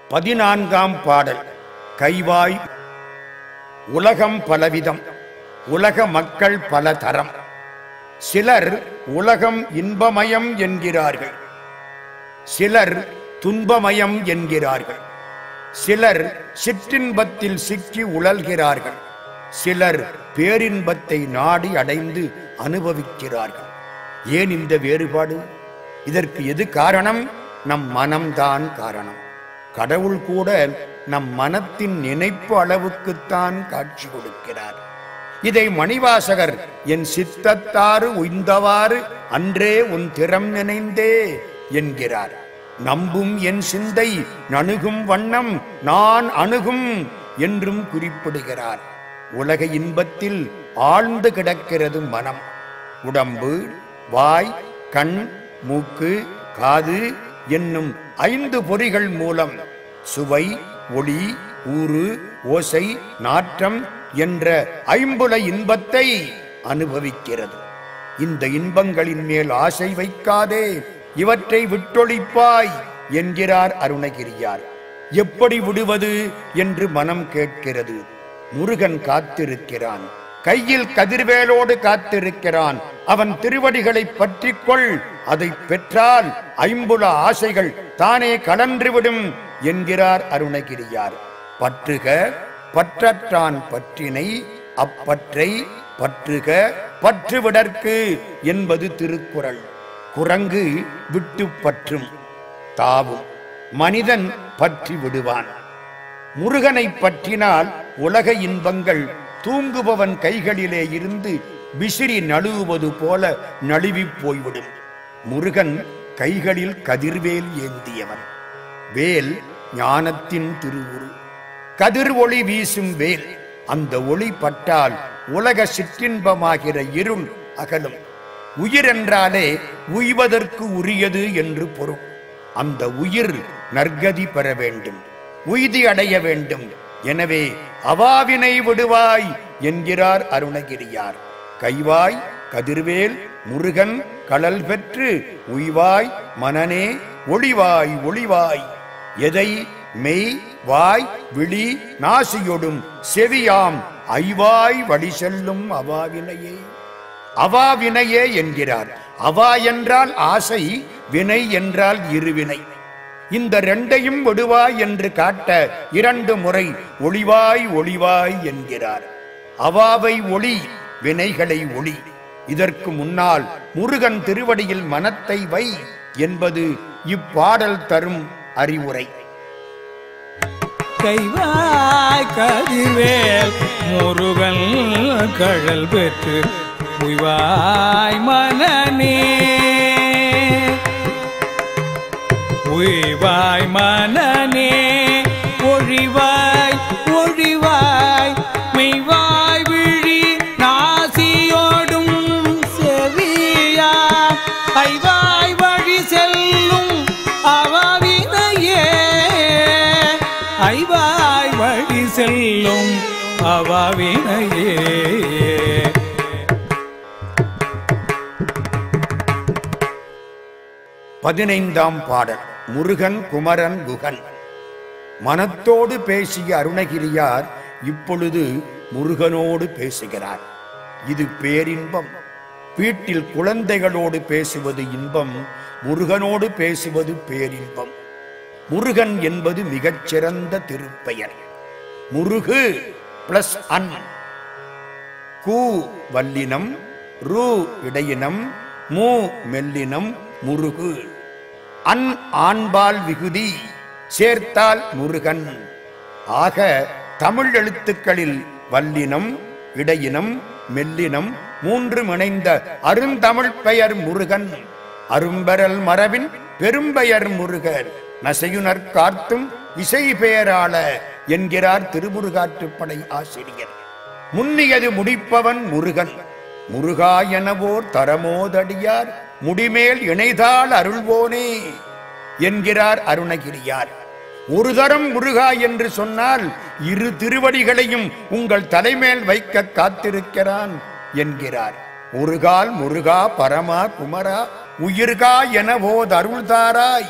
பதினான்காம் பாடல் கைவாய் உலகம் பலவிதம் உலக மக்கள் பல தரம் சிலர் உலகம் இன்பமயம் என்கிறார்கள் சிலர் துன்பமயம் என்கிறார்கள் சிலர் சிற்றின்பத்தில் சிக்கி உழல்கிறார்கள் சிலர் பேரின்பத்தை நாடி அடைந்து அனுபவிக்கிறார்கள் ஏன் இந்த வேறுபாடு இதற்கு எது காரணம் நம் மனம்தான் காரணம் கடவுள் கூட நம் மனத்தின் நினைப்பு அளவுக்குத்தான் காட்சி கொடுக்கிறார் இதை மணிவாசகர் என் சித்தத்தாறு உய்ந்தவாறு அன்றே உன் திறம் நினைந்தே என்கிறார் நம்பும் என் சிந்தை நணுகும் வண்ணம் நான் அணுகும் என்றும் குறிப்பிடுகிறார் உலக இன்பத்தில் ஆழ்ந்து கிடக்கிறது மனம் உடம்பு வாய் கண் மூக்கு காது என்னும் ஐந்து பொறிகள் மூலம் சுவை ஒளி ஊறு ஓசை நாற்றம் என்ற ஐம்புல இன்பத்தை அனுபவிக்கிறது இந்த இன்பங்களின் மேல் ஆசை வைக்காதே இவற்றை விட்டொழிப்பாய் என்கிறார் அருணகிரியார் எப்படி விடுவது என்று மனம் கேட்கிறது முருகன் காத்திருக்கிறான் கையில் கதிர்வேலோடு காத்திருக்கிறான் அவன் திருவடிகளை பற்றிக்கொள் அதை பெற்றால் ஐம்புல ஆசைகள் தானே கலன்றுவிடும் என்கிறார் அருணகிரியார் பற்றுக பற்றற்றான் பற்றினை அப்பற்றை பற்றுக பற்றுவிடற்கு என்பது திருக்குறள் குரங்கு விட்டு பற்றும் தாவும் மனிதன் பற்றி விடுவான் முருகனை பற்றினால் உலக இன்பங்கள் தூங்குபவன் கைகளிலே இருந்து விசிறி நழுவுவது போல நழுவிப் போய்விடும் முருகன் கைகளில் கதிர்வேல் ஏந்தியவன் வேல் ஞானத்தின் திருவுரு கதிர் ஒளி வீசும் வேல் அந்த ஒளி பட்டால் உலக சிற்றின்பமாகிற இருள் அகலும் உயிர் என்றாலே உய்வதற்கு உரியது என்று பொருள் அந்த உயிர் நற்கதி பெற வேண்டும் உய்தி அடைய வேண்டும் எனவே அவாவினை விடுவாய் என்கிறார் அருணகிரியார் கைவாய் கதிர்வேல் முருகன் கடல் பெற்று உய்வாய் மனனே ஒளிவாய் ஒளிவாய் எதை மெய் வாய் விழி நாசியொடும் செவியாம் ஐவாய் வழி செல்லும் அவாவினையே அவாவினையே என்கிறார் அவா என்றால் ஆசை வினை என்றால் இருவினை இந்த ரெண்டையும் விடுவாய் என்று காட்ட இரண்டு முறை ஒளிவாய் ஒளிவாய் என்கிறார் அவாவை ஒளி வினைகளை ஒளி இதற்கு முன்னால் முருகன் திருவடியில் மனத்தை வை என்பது இப்பாடல் தரும் அறிவுரை கைவாய் கதிர்வேல் முருகன் கழல் பெற்று உய்வாய் மனநே உய்வாய் மனநே ஒழிவாய் ஒழிவாய் மெய்வாய் விழி நாசியோடும் செவியா ஐவாய் வழி செல்லும் அவாவினையே ஐவாய் வழி செல்லும் அவாவினையே பதினைந்தாம் பாடல் முருகன் குமரன் குகன் மனத்தோடு பேசிய அருணகிரியார் இப்பொழுது முருகனோடு பேசுகிறார் இது பேரின்பம் வீட்டில் குழந்தைகளோடு பேசுவது இன்பம் முருகனோடு பேசுவது பேரின்பம் முருகன் என்பது மிகச்சிறந்த திருப்பெயர் முருகு பிளஸ் அன் கூ வல்லினம் ரு இடையினம் மூ மெல்லினம் முருகு அன் ஆண்பால் விகுதி சேர்த்தால் முருகன் ஆக தமிழ் எழுத்துக்களில் வல்லினம் இடையினம் மெல்லினம் மூன்று இணைந்த அருந்தமிழ் பெயர் முருகன் அரும்பெறல் மரபின் பெரும்பெயர் முருகர் நசையுணர் கார்த்தும் இசை பெயராள என்கிறார் திருமுருகாற்றுப்படை ஆசிரியர் முன்னியது முடிப்பவன் முருகன் முருகா எனவோர் தரமோதடியார் முடிமேல் இணைதாள் அருள்வோனே என்கிறார் அருணகிரியார் ஒரு தரம் முருகா என்று சொன்னால் இரு திருவடிகளையும் உங்கள் தலைமேல் வைக்க காத்திருக்கிறான் என்கிறார் முருகால் முருகா பரமா குமரா உயிர்கா என ஓர் அருள்தாராய்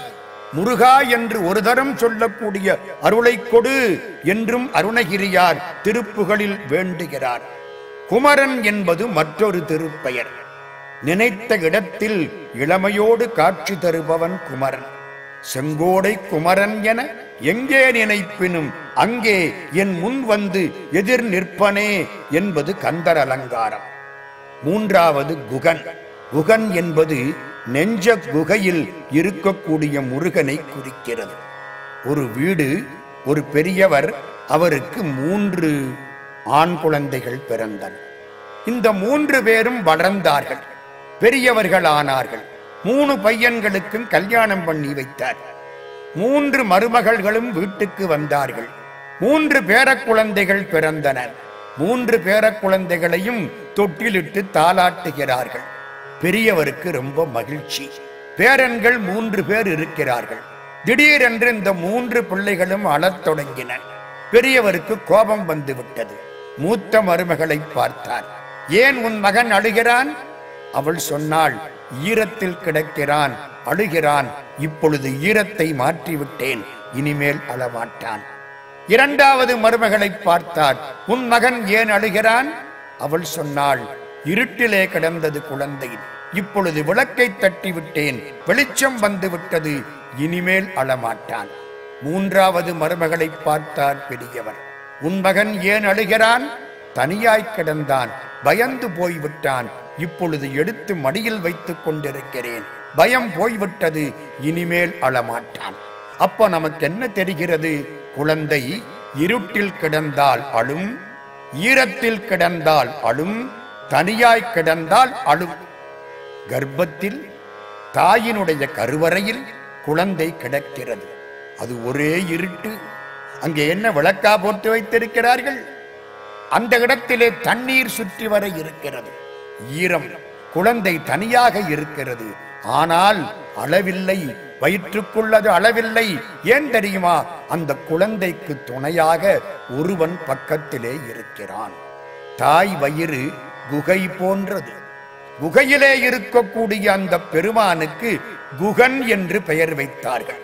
முருகா என்று ஒரு தரம் சொல்லக்கூடிய அருளை கொடு என்றும் அருணகிரியார் திருப்புகளில் வேண்டுகிறார் குமரன் என்பது மற்றொரு திருப்பெயர் நினைத்த இடத்தில் இளமையோடு காட்சி தருபவன் குமரன் செங்கோடை குமரன் என எங்கே நினைப்பினும் அங்கே என் முன் வந்து எதிர் நிற்பனே என்பது கந்தர் அலங்காரம் மூன்றாவது குகன் குகன் என்பது நெஞ்ச குகையில் இருக்கக்கூடிய முருகனை குறிக்கிறது ஒரு வீடு ஒரு பெரியவர் அவருக்கு மூன்று ஆண் குழந்தைகள் பிறந்தன இந்த மூன்று பேரும் வளர்ந்தார்கள் பெரியவர்கள் ஆனார்கள் மூணு பையன்களுக்கும் கல்யாணம் பண்ணி வைத்தார் மூன்று மருமகள்களும் வீட்டுக்கு வந்தார்கள் மூன்று பேரக் குழந்தைகள் பிறந்தனர் மூன்று பேரக் குழந்தைகளையும் தொட்டிலிட்டு தாளாட்டுகிறார்கள் பெரியவருக்கு ரொம்ப மகிழ்ச்சி பேரன்கள் மூன்று பேர் இருக்கிறார்கள் திடீரென்று இந்த மூன்று பிள்ளைகளும் அழத் தொடங்கின பெரியவருக்கு கோபம் வந்து விட்டது மூத்த மருமகளை பார்த்தார் ஏன் உன் மகன் அழுகிறான் அவள் சொன்னாள் ஈரத்தில் கிடக்கிறான் அழுகிறான் இப்பொழுது ஈரத்தை மாற்றிவிட்டேன் இனிமேல் அழமாட்டான் இரண்டாவது மருமகளை பார்த்தார் உன் மகன் ஏன் அழுகிறான் அவள் சொன்னாள் இருட்டிலே கிடந்தது குழந்தை இப்பொழுது விளக்கை தட்டி விட்டேன் வெளிச்சம் வந்து விட்டது இனிமேல் அழமாட்டான் மூன்றாவது மருமகளை பார்த்தார் பெரியவர் உன் மகன் ஏன் அழுகிறான் தனியாய் கிடந்தான் பயந்து போய்விட்டான் இப்பொழுது எடுத்து மடியில் வைத்துக் கொண்டிருக்கிறேன் பயம் போய்விட்டது இனிமேல் அழமாட்டான் அப்ப நமக்கு என்ன தெரிகிறது குழந்தை இருட்டில் கிடந்தால் அழும் ஈரத்தில் கிடந்தால் அழும் தனியாய் கிடந்தால் அழும் கர்ப்பத்தில் தாயினுடைய கருவறையில் குழந்தை கிடக்கிறது அது ஒரே இருட்டு அங்கே என்ன விளக்கா போட்டு வைத்திருக்கிறார்கள் அந்த இடத்திலே தண்ணீர் சுற்றி வர இருக்கிறது ஈரம் குழந்தை தனியாக இருக்கிறது ஆனால் அளவில்லை வயிற்றுக்குள்ளது அளவில்லை ஏன் தெரியுமா அந்த குழந்தைக்கு துணையாக ஒருவன் பக்கத்திலே இருக்கிறான் தாய் வயிறு குகை போன்றது குகையிலே இருக்கக்கூடிய அந்த பெருமானுக்கு குகன் என்று பெயர் வைத்தார்கள்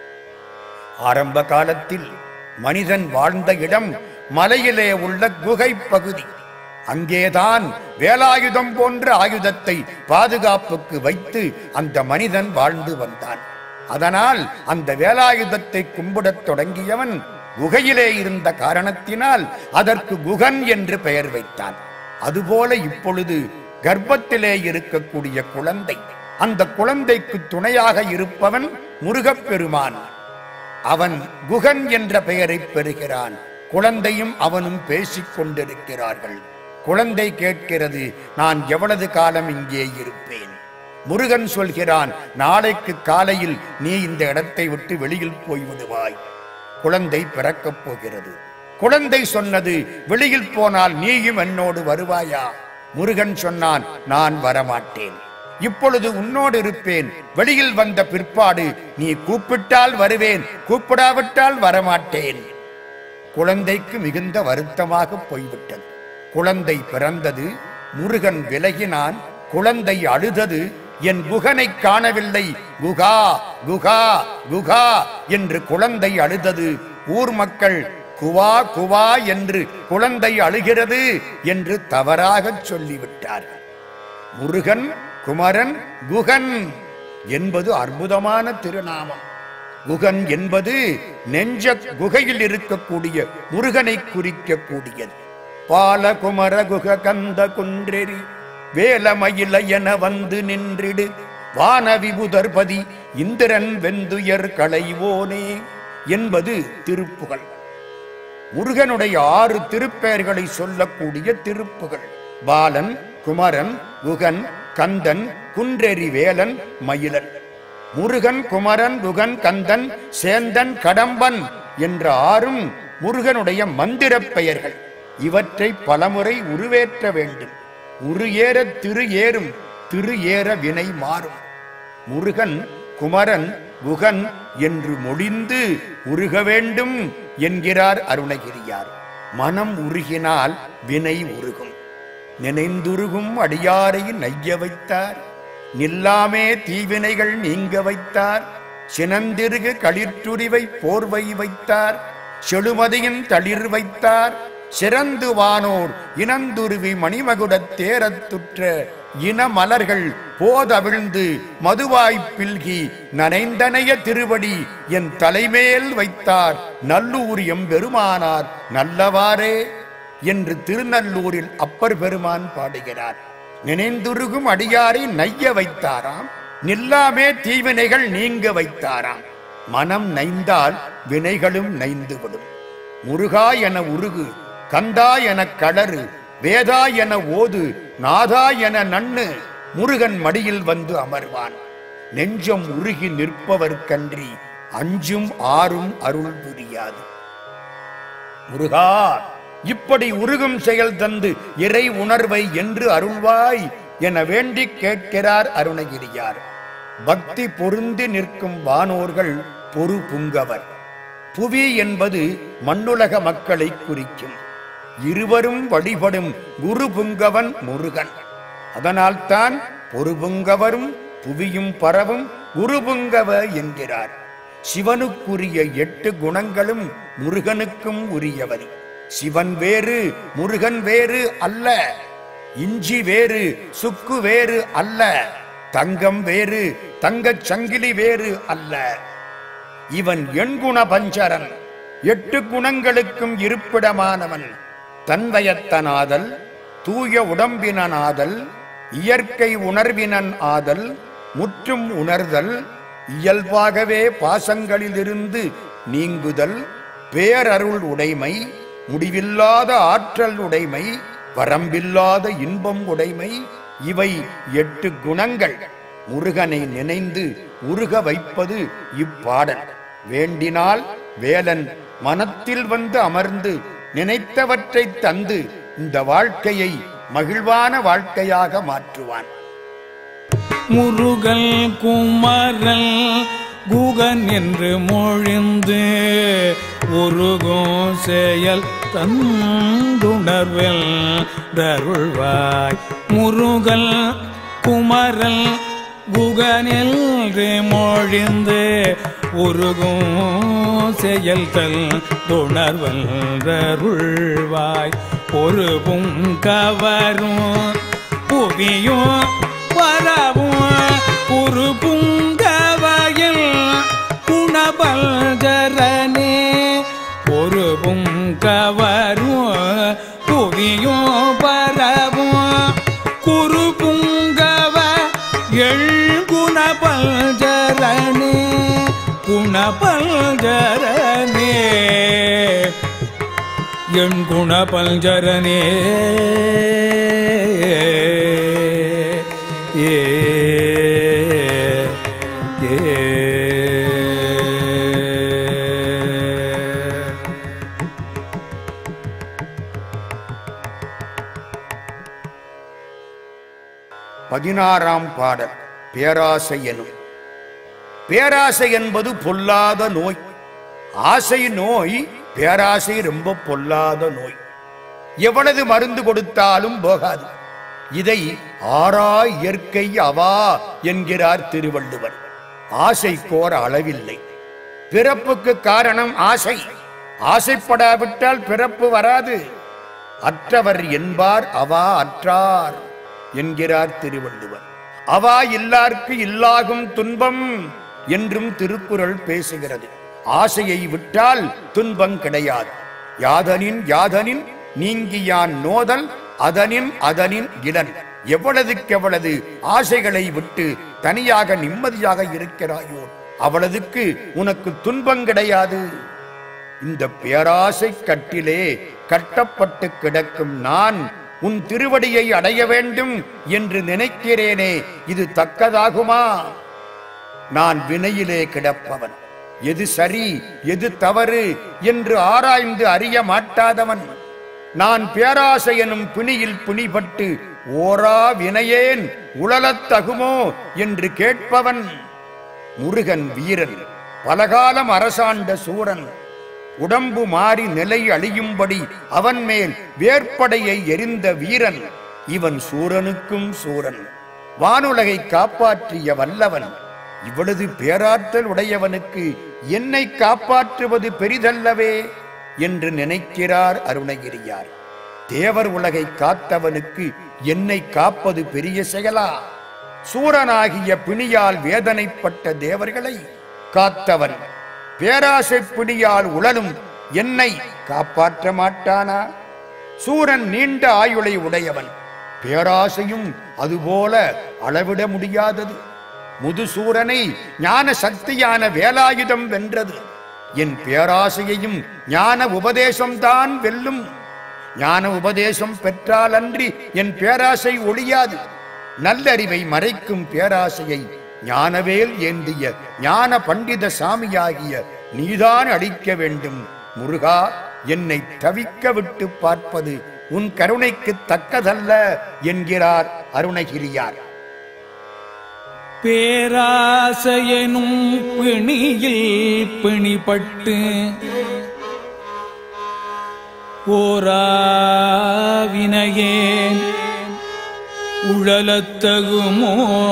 ஆரம்ப காலத்தில் மனிதன் வாழ்ந்த இடம் மலையிலே உள்ள குகை பகுதி அங்கேதான் வேலாயுதம் போன்ற ஆயுதத்தை பாதுகாப்புக்கு வைத்து அந்த மனிதன் வாழ்ந்து வந்தான் அதனால் அந்த வேலாயுதத்தை கும்பிடத் தொடங்கியவன் குகையிலே இருந்த காரணத்தினால் அதற்கு குகன் என்று பெயர் வைத்தான் அதுபோல இப்பொழுது கர்ப்பத்திலே இருக்கக்கூடிய குழந்தை அந்த குழந்தைக்கு துணையாக இருப்பவன் முருகப்பெருமான் அவன் குகன் என்ற பெயரை பெறுகிறான் குழந்தையும் அவனும் பேசிக் கொண்டிருக்கிறார்கள் குழந்தை கேட்கிறது நான் எவ்வளவு காலம் இங்கே இருப்பேன் முருகன் சொல்கிறான் நாளைக்கு காலையில் நீ இந்த இடத்தை விட்டு வெளியில் போய்விடுவாய் குழந்தை பிறக்கப் போகிறது குழந்தை சொன்னது வெளியில் போனால் நீயும் என்னோடு வருவாயா முருகன் சொன்னான் நான் வரமாட்டேன் இப்பொழுது உன்னோடு இருப்பேன் வெளியில் வந்த பிற்பாடு நீ கூப்பிட்டால் வருவேன் கூப்பிடாவிட்டால் வரமாட்டேன் குழந்தைக்கு மிகுந்த வருத்தமாக போய்விட்டது குழந்தை பிறந்தது முருகன் விலகினான் குழந்தை அழுதது என் குகனை காணவில்லை குகா குகா குகா என்று குழந்தை அழுதது ஊர் மக்கள் குவா குவா என்று குழந்தை அழுகிறது என்று தவறாகச் சொல்லிவிட்டார்கள் முருகன் குமரன் குகன் என்பது அற்புதமான திருநாமம் குகன் என்பது நெஞ்ச குகையில் இருக்கக்கூடிய முருகனை குறிக்கக்கூடியது பாலகுமர குக கந்த குன்றெறி வேலமயில என வந்து நின்றிடு வான விபுதர்பதி இந்திரன் வெந்துயர் களைவோனே என்பது திருப்புகழ் முருகனுடைய ஆறு திருப்பெயர்களை சொல்லக்கூடிய திருப்புகள் பாலன் குமரன் குகன் கந்தன் குன்றெறி வேலன் மயிலன் முருகன் குமரன் குகன் கந்தன் சேந்தன் கடம்பன் என்ற ஆறும் முருகனுடைய மந்திரப் பெயர்கள் இவற்றை பலமுறை உருவேற்ற வேண்டும் உரு ஏற திரு ஏறும் திரு ஏற வினை மாறும் முருகன் குமரன் குகன் என்று மொழிந்து உருக வேண்டும் என்கிறார் அருணகிரியார் மனம் உருகினால் வினை உருகும் நினைந்துருகும் அடியாரை நைய வைத்தார் நில்லாமே தீவினைகள் நீங்க வைத்தார் சினந்திருகு களிற்றுரிவை போர்வை வைத்தார் செழுமதியின் தளிர் வைத்தார் சிறந்து வானோர் இனந்துருவி மணிமகுடத் தேரத்துற்ற இன மலர்கள் போதவிழ்ந்து மதுவாய்ப் பில்கி நனைந்தனைய திருவடி என் தலைமேல் வைத்தார் நல்லூர் எம்பெருமானார் நல்லவாறே என்று திருநல்லூரில் அப்பர் பெருமான் பாடுகிறார் நினைந்துருகும் அடியாரை நைய வைத்தாராம் நில்லாமே தீவினைகள் நீங்க வைத்தாராம் மனம் நைந்தால் வினைகளும் நைந்துவிடும் முருகா என உருகு கந்தா என களறு வேதா என ஓது நாதா என நன்னு முருகன் மடியில் வந்து அமர்வான் நெஞ்சம் உருகி நிற்பவர்க்கன்றி அஞ்சும் ஆறும் அருள் புரியாது முருகா இப்படி உருகும் செயல் தந்து இறை உணர்வை என்று அருள்வாய் என வேண்டிக் கேட்கிறார் அருணகிரியார் பக்தி பொருந்தி நிற்கும் வானோர்கள் பொறு புங்கவர் புவி என்பது மண்ணுலக மக்களை குறிக்கும் இருவரும் வழிபடும் குரு புங்கவன் முருகன் அதனால்தான் பொறுபுங்கவரும் புவியும் பரவும் குருபுங்கவ என்கிறார் சிவனுக்குரிய எட்டு குணங்களும் முருகனுக்கும் உரியவர் சிவன் வேறு முருகன் வேறு அல்ல இஞ்சி வேறு சுக்கு வேறு அல்ல தங்கம் வேறு தங்கச் சங்கிலி வேறு அல்ல இவன் எண்குண பஞ்சரன் எட்டு குணங்களுக்கும் இருப்பிடமானவன் தன்வயத்தனாதல் தூய உடம்பினனாதல் இயற்கை உணர்வினன் ஆதல் முற்றும் உணர்தல் இயல்பாகவே பாசங்களிலிருந்து நீங்குதல் பேரருள் உடைமை முடிவில்லாத ஆற்றல் உடைமை வரம்பில்லாத இன்பம் உடைமை இவை எட்டு குணங்கள் முருகனை நினைந்து உருக வைப்பது இப்பாடல் வேண்டினால் வேலன் மனத்தில் வந்து அமர்ந்து நினைத்தவற்றை தந்து இந்த வாழ்க்கையை மகிழ்வான வாழ்க்கையாக மாற்றுவான் முருகல் குமரல் குகன் என்று மொழிந்து உருகும் செயல் தந்துணர்வில் தருள்வாய் முருகல் குமரல் குகன் என்று மொழிந்து உருகும் செயல் தல் துணர்வல் தருள்வாய் ஒரு புங்கவரும் புவியும் வரவும் ஒரு புங்கவையில் குணபல்கரனே ஒரு புங்கவரும் புவியும் பரவும் குரு புங்கவ எள் குணபல்கரனே குணபல்கரனே என் குணபல்கரனே ஏ ஏ பதினாறாம் பாடல் பேராசை எனும் பேராசை என்பது பொல்லாத நோய் ஆசை நோய் பேராசை ரொம்ப பொல்லாத நோய் எவ்வளவு மருந்து கொடுத்தாலும் போகாது இதை ஆறா இயற்கை அவா என்கிறார் திருவள்ளுவர் ஆசைக்கோர் அளவில்லை பிறப்புக்கு காரணம் ஆசை ஆசைப்படாவிட்டால் பிறப்பு வராது அற்றவர் என்பார் அவா அற்றார் என்கிறார் திருவள்ளுவர் அவா இல்லார்க்கு இல்லாகும் துன்பம் என்றும் திருக்குறள் பேசுகிறது ஆசையை விட்டால் துன்பம் கிடையாது யாதனின் யாதனின் நீங்கியான் நோதல் அதனின் அதனின் இளன் எவ்வளவுக்கெவ்வளவு ஆசைகளை விட்டு தனியாக நிம்மதியாக இருக்கிறாயோ அவ்வளவுக்கு உனக்கு துன்பம் கிடையாது இந்த பேராசை கட்டிலே கட்டப்பட்டு கிடக்கும் நான் உன் திருவடியை அடைய வேண்டும் என்று நினைக்கிறேனே இது தக்கதாகுமா நான் வினையிலே கிடப்பவன் எது சரி எது தவறு என்று ஆராய்ந்து அறிய மாட்டாதவன் நான் பேராசை எனும் பிணியில் பிணிபட்டு ஓரா வினையேன் உழலத் தகுமோ என்று கேட்பவன் முருகன் வீரன் பலகாலம் அரசாண்ட சூரன் உடம்பு மாறி நிலை அழியும்படி அவன் மேல் வேற்படையை எரிந்த வீரன் இவன் சூரனுக்கும் சூரன் வானுலகை காப்பாற்றிய வல்லவன் இவ்வளவு பேராற்றல் உடையவனுக்கு என்னை காப்பாற்றுவது பெரிதல்லவே என்று நினைக்கிறார் அருணகிரியார் தேவர் உலகை காத்தவனுக்கு என்னை காப்பது பெரிய செயலா சூரனாகிய பிணியால் வேதனைப்பட்ட தேவர்களை காத்தவன் பேராசை பிணியால் உழலும் என்னை காப்பாற்ற மாட்டானா சூரன் நீண்ட ஆயுளை உடையவன் பேராசையும் அதுபோல அளவிட முடியாதது முதுசூரனை ஞான சக்தியான வேலாயுதம் வென்றது என் பேராசையையும் ஞான உபதேசம்தான் வெல்லும் ஞான உபதேசம் பெற்றாலன்றி என் பேராசை ஒழியாது நல்லறிவை மறைக்கும் பேராசையை ஞானவேல் ஏந்திய ஞான பண்டித சாமியாகிய நீதான் அளிக்க வேண்டும் முருகா என்னை தவிக்க விட்டு பார்ப்பது உன் கருணைக்கு தக்கதல்ல என்கிறார் அருணகிரியார் பேராசையனும் பிணியில் பிணிப்பட்டு ஓராவினையேன் உழலத்தகுமோ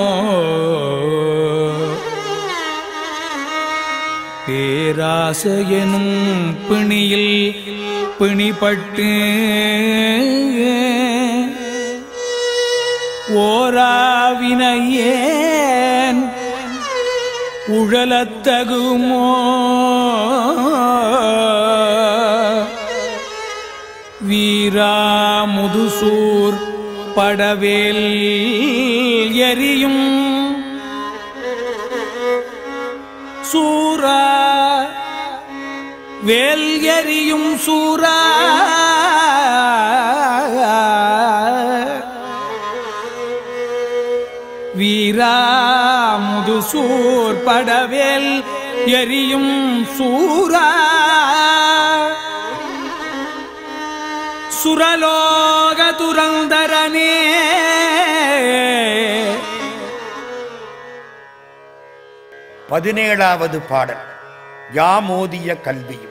பேராசையனும் பிணியில் பிணிப்பட்டு ஓராவினையேன் உழலத்தகுமோ வீராமுதுசூர் படவேல் எரியும் சூரா வேல் எரியும் சூரா வீராமுதுசூர் படவேல் எரியும் சூரா சுரலோக துரந்தரனே பதினேழாவது பாடல் யாமோதிய கல்வியும்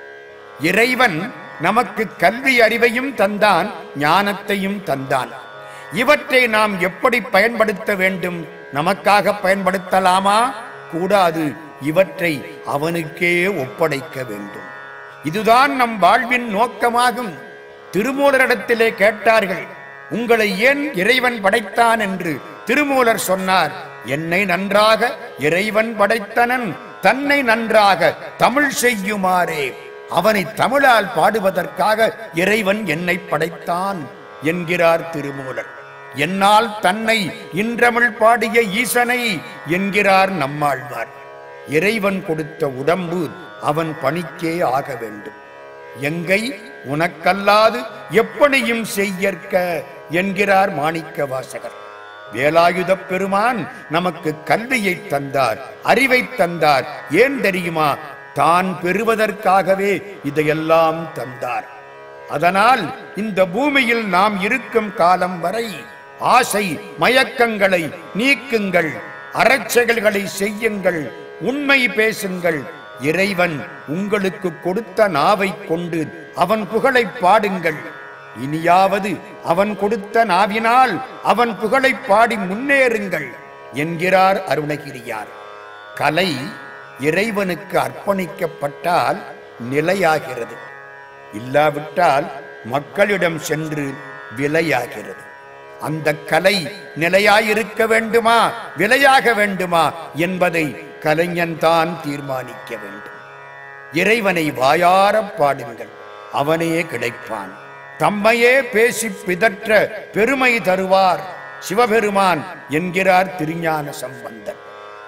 இறைவன் நமக்கு கல்வி அறிவையும் தந்தான் ஞானத்தையும் தந்தான் இவற்றை நாம் எப்படி பயன்படுத்த வேண்டும் நமக்காக பயன்படுத்தலாமா கூடாது இவற்றை அவனுக்கே ஒப்படைக்க வேண்டும் இதுதான் நம் வாழ்வின் நோக்கமாகும் திருமூலரிடத்திலே கேட்டார்கள் உங்களை ஏன் இறைவன் படைத்தான் என்று திருமூலர் சொன்னார் என்னை நன்றாக இறைவன் படைத்தனன் தன்னை நன்றாக தமிழ் செய்யுமாறே அவனை தமிழால் பாடுவதற்காக இறைவன் என்னை படைத்தான் என்கிறார் திருமூலர் என்னால் தன்னை இன்றமிழ் பாடிய ஈசனை என்கிறார் நம்மாழ்வார் இறைவன் கொடுத்த உடம்பு அவன் பணிக்கே ஆக வேண்டும் எங்கை உனக்கல்லாது எப்பணியும் செய்யற்க என்கிறார் மாணிக்க வாசகர் வேலாயுதப் பெருமான் நமக்கு கல்வியை தந்தார் அறிவை தந்தார் ஏன் தெரியுமா தான் பெறுவதற்காகவே இதையெல்லாம் தந்தார் அதனால் இந்த பூமியில் நாம் இருக்கும் காலம் வரை ஆசை மயக்கங்களை நீக்குங்கள் அறச்செயல்களை செய்யுங்கள் உண்மை பேசுங்கள் இறைவன் உங்களுக்கு கொடுத்த நாவை கொண்டு அவன் புகழை பாடுங்கள் இனியாவது அவன் கொடுத்த நாவினால் அவன் புகழை பாடி முன்னேறுங்கள் என்கிறார் அருணகிரியார் கலை இறைவனுக்கு அர்ப்பணிக்கப்பட்டால் நிலையாகிறது இல்லாவிட்டால் மக்களிடம் சென்று விலையாகிறது அந்த கலை நிலையாயிருக்க வேண்டுமா விலையாக வேண்டுமா என்பதை கலைஞன் தான் தீர்மானிக்க வேண்டும் இறைவனை வாயாரப் பாடுங்கள் அவனே கிடைப்பான் தம்மையே பேசி பிதற்ற பெருமை தருவார் சிவபெருமான் என்கிறார் திருஞான சம்பந்தர்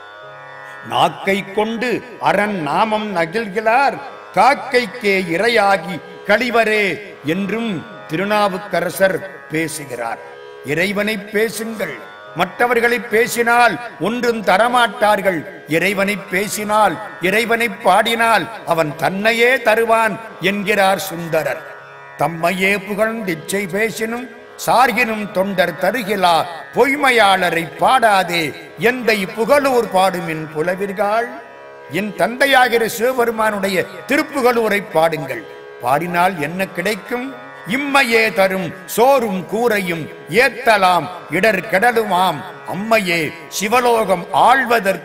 நாக்கை கொண்டு அரண் நாமம் நகிழ்கிறார் காக்கைக்கே இரையாகி கழிவரே என்றும் திருநாவுக்கரசர் பேசுகிறார் இறைவனை பேசுங்கள் மற்றவர்களை பேசினால் ஒன்றும் தரமாட்டார்கள் இறைவனை பேசினால் இறைவனை பாடினால் அவன் தன்னையே தருவான் என்கிறார் சுந்தரர் தம்மையே புகழ்ந்திச்சை பேசினும் சார்கினும் தொண்டர் தருகிலா பொய்மையாளரை பாடாதே எந்தை புகழூர் பாடுமின் புலவிர்கள் என் தந்தையாகிற சிவபெருமானுடைய திருப்புகழூரை பாடுங்கள் பாடினால் என்ன கிடைக்கும் இம்மையே தரும் சோறும் கூரையும் ஏத்தலாம் இடர் கெடலுமாம் அம்மையே சிவலோகம் ஆள்வதற்கு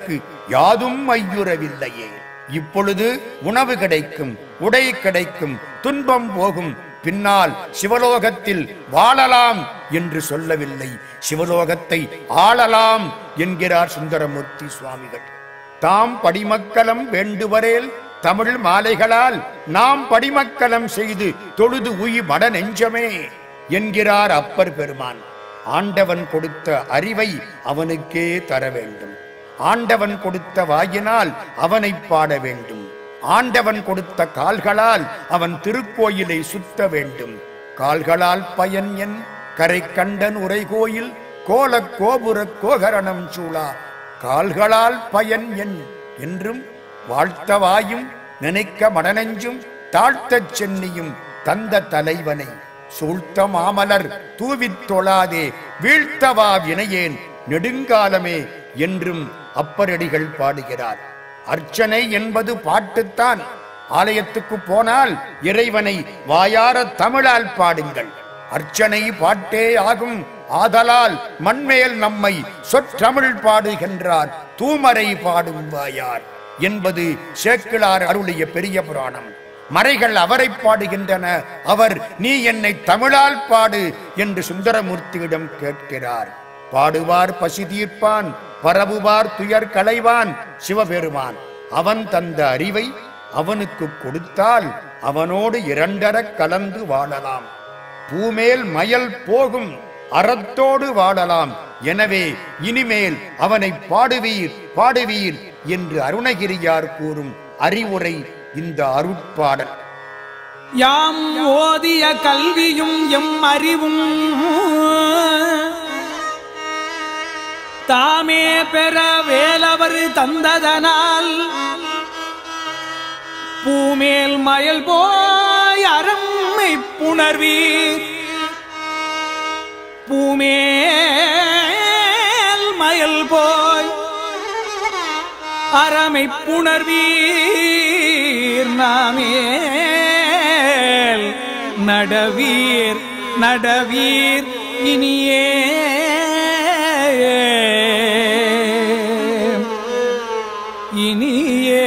யாதும் ஐயுறவில்லையே இப்பொழுது உணவு கிடைக்கும் உடை கிடைக்கும் துன்பம் போகும் பின்னால் சிவலோகத்தில் வாழலாம் என்று சொல்லவில்லை சிவலோகத்தை ஆளலாம் என்கிறார் சுந்தரமூர்த்தி சுவாமிகள் தாம் படிமக்கலம் வேண்டுவரேல் தமிழ் மாலைகளால் நாம் படிமக்கலம் செய்து தொழுது உயி மட நெஞ்சமே என்கிறார் அப்பர் பெருமான் ஆண்டவன் கொடுத்த அறிவை அவனுக்கே தர வேண்டும் ஆண்டவன் கொடுத்த வாயினால் அவனை பாட வேண்டும் ஆண்டவன் கொடுத்த கால்களால் அவன் திருக்கோயிலை சுத்த வேண்டும் கால்களால் பயன் என் கரை கண்டன் உரை கோயில் கோல கோபுர கோகரணம் சூழா கால்களால் பயன் என் என்றும் வாழ்த்தவாயும் நினைக்க மடனெஞ்சும் தாழ்த்தச் சென்னியும் தந்த தலைவனை சூழ்த்த மாமலர் தூவித் தொழாதே வீழ்த்தவா வினையேன் நெடுங்காலமே என்றும் அப்பரடிகள் பாடுகிறார் அர்ச்சனை என்பது பாட்டுத்தான் ஆலயத்துக்கு போனால் இறைவனை வாயார தமிழால் பாடுங்கள் அர்ச்சனை பாட்டே ஆகும் ஆதலால் மண்மேல் நம்மை சொற்றமிழ் பாடுகின்றார் தூமரை பாடும் வாயார் என்பது சேக்கிழார் அருளிய பெரிய புராணம் மறைகள் அவரை பாடுகின்றன அவர் நீ என்னை தமிழால் பாடு என்று சுந்தரமூர்த்தியிடம் கேட்கிறார் பாடுவார் பசி தீர்ப்பான் பரவுவார் துயர் களைவான் சிவபெருமான் அவன் தந்த அறிவை அவனுக்கு கொடுத்தால் அவனோடு இரண்டரக் கலந்து வாழலாம் பூமேல் மயல் போகும் அறத்தோடு வாழலாம் எனவே இனிமேல் அவனை பாடுவீர் பாடுவீர் என்று அருணகிரியார் கூறும் அறிவுரை இந்த அருட்பாடல் யாம் ஓதிய கல்வியும் எம் அறிவும் தாமே பெற வேலவர் தந்ததனால் பூமேல் மயல் போய் அரம்மை புணர்வீர் பூமேல் மயல் போய் அறமை புணர்வீர் நாமேல் நடவீர் நடவீர் இனியே இனியே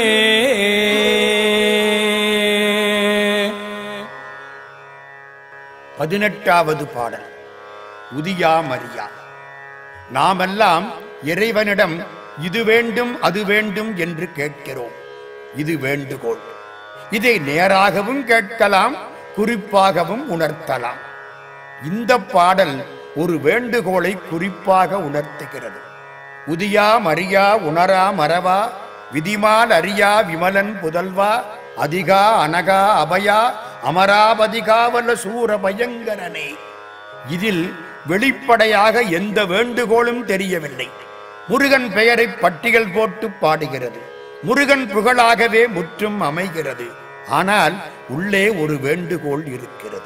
பதினெட்டாவது பாடல் உதியா மரியா நாமெல்லாம் இறைவனிடம் இது வேண்டும் அது வேண்டும் என்று கேட்கிறோம் இது வேண்டுகோள் இதை நேராகவும் கேட்கலாம் குறிப்பாகவும் உணர்த்தலாம் இந்த பாடல் ஒரு வேண்டுகோளை குறிப்பாக உணர்த்துகிறது உதியா மரியா உணரா மறவா விதிமால் அறியா விமலன் புதல்வா அதிகா அனகா அபயா அமராபதிகாவல சூர பயங்கரனே இதில் வெளிப்படையாக எந்த வேண்டுகோளும் தெரியவில்லை முருகன் பெயரை பட்டியல் போட்டு பாடுகிறது முருகன் புகழாகவே முற்றும் அமைகிறது ஆனால் உள்ளே ஒரு வேண்டுகோள் இருக்கிறது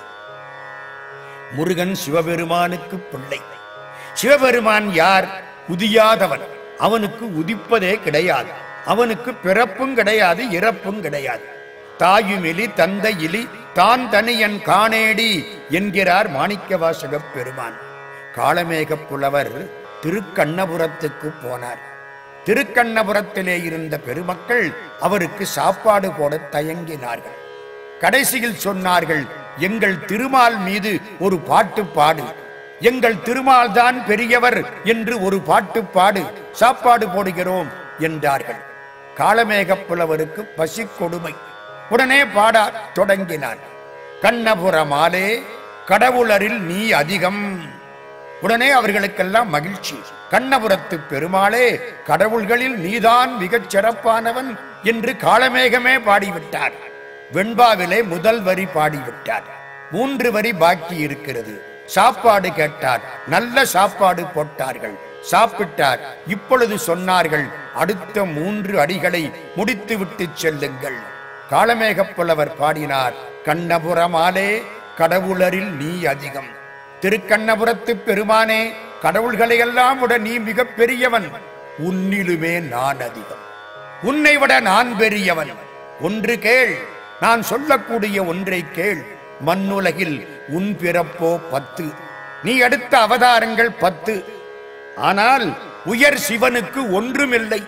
முருகன் சிவபெருமானுக்கு பிள்ளை சிவபெருமான் யார் உதியாதவன் அவனுக்கு உதிப்பதே கிடையாது அவனுக்கு பிறப்பும் கிடையாது இறப்பும் கிடையாது தாயுமிலி தந்தை இலி தான் தனியன் காணேடி என்கிறார் மாணிக்கவாசகப் பெருமான் காளமேகப் புலவர் திருக்கண்ணபுரத்துக்கு போனார் திருக்கண்ணபுரத்திலே இருந்த பெருமக்கள் அவருக்கு சாப்பாடு போட தயங்கினார்கள் கடைசியில் சொன்னார்கள் எங்கள் திருமால் மீது ஒரு பாட்டு பாடு எங்கள் திருமால் தான் பெரியவர் என்று ஒரு பாட்டு பாடு சாப்பாடு போடுகிறோம் என்றார்கள் காளமேகப் புலவருக்கு பசி கொடுமை உடனே பாட தொடங்கினார் கண்ணபுரமாலே கடவுளரில் நீ அதிகம் உடனே அவர்களுக்கெல்லாம் மகிழ்ச்சி கண்ணபுரத்து பெருமாளே கடவுள்களில் நீதான் மிகச் சிறப்பானவன் என்று காளமேகமே பாடிவிட்டார் வெண்பாவிலே முதல் வரி பாடிவிட்டார் மூன்று வரி பாக்கி இருக்கிறது சாப்பாடு கேட்டார் நல்ல சாப்பாடு போட்டார்கள் சாப்பிட்டார் இப்பொழுது சொன்னார்கள் அடுத்த மூன்று அடிகளை முடித்துவிட்டு செல்லுங்கள் காளமேகப் புலவர் பாடினார் கண்ணபுரமாலே கடவுளரில் நீ அதிகம் திருக்கண்ணபுரத்து பெருமானே கடவுள்களையெல்லாம் விட நீ மிகப் பெரியவன் உன்னிலுமே நான் அதிகம் உன்னை விட நான் பெரியவன் ஒன்று கேள் நான் சொல்லக்கூடிய ஒன்றை கேள் மண்ணுலகில் உன் பிறப்போ பத்து நீ எடுத்த அவதாரங்கள் பத்து ஆனால் உயர் சிவனுக்கு ஒன்றுமில்லை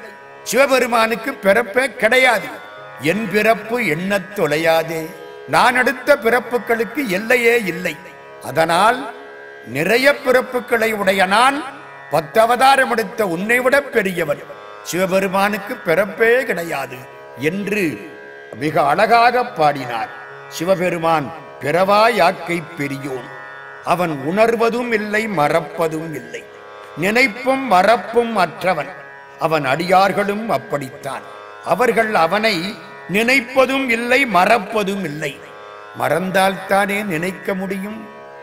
சிவபெருமானுக்கு பிறப்பே கிடையாது என் பிறப்பு எண்ணத் தொலையாதே நான் எடுத்த பிறப்புகளுக்கு எல்லையே இல்லை அதனால் நிறைய பிறப்புகளை உடைய நான் பத்தவதாரம் எடுத்த உன்னை விட பெரியவன் சிவபெருமானுக்கு பிறப்பே கிடையாது என்று மிக அழகாக பாடினார் சிவபெருமான் பிறவா யாக்கை பெரியோன் அவன் உணர்வதும் இல்லை மறப்பதும் இல்லை நினைப்பும் மறப்பும் அற்றவன் அவன் அடியார்களும் அப்படித்தான் அவர்கள் அவனை நினைப்பதும் இல்லை மறப்பதும் இல்லை மறந்தால்தானே நினைக்க முடியும்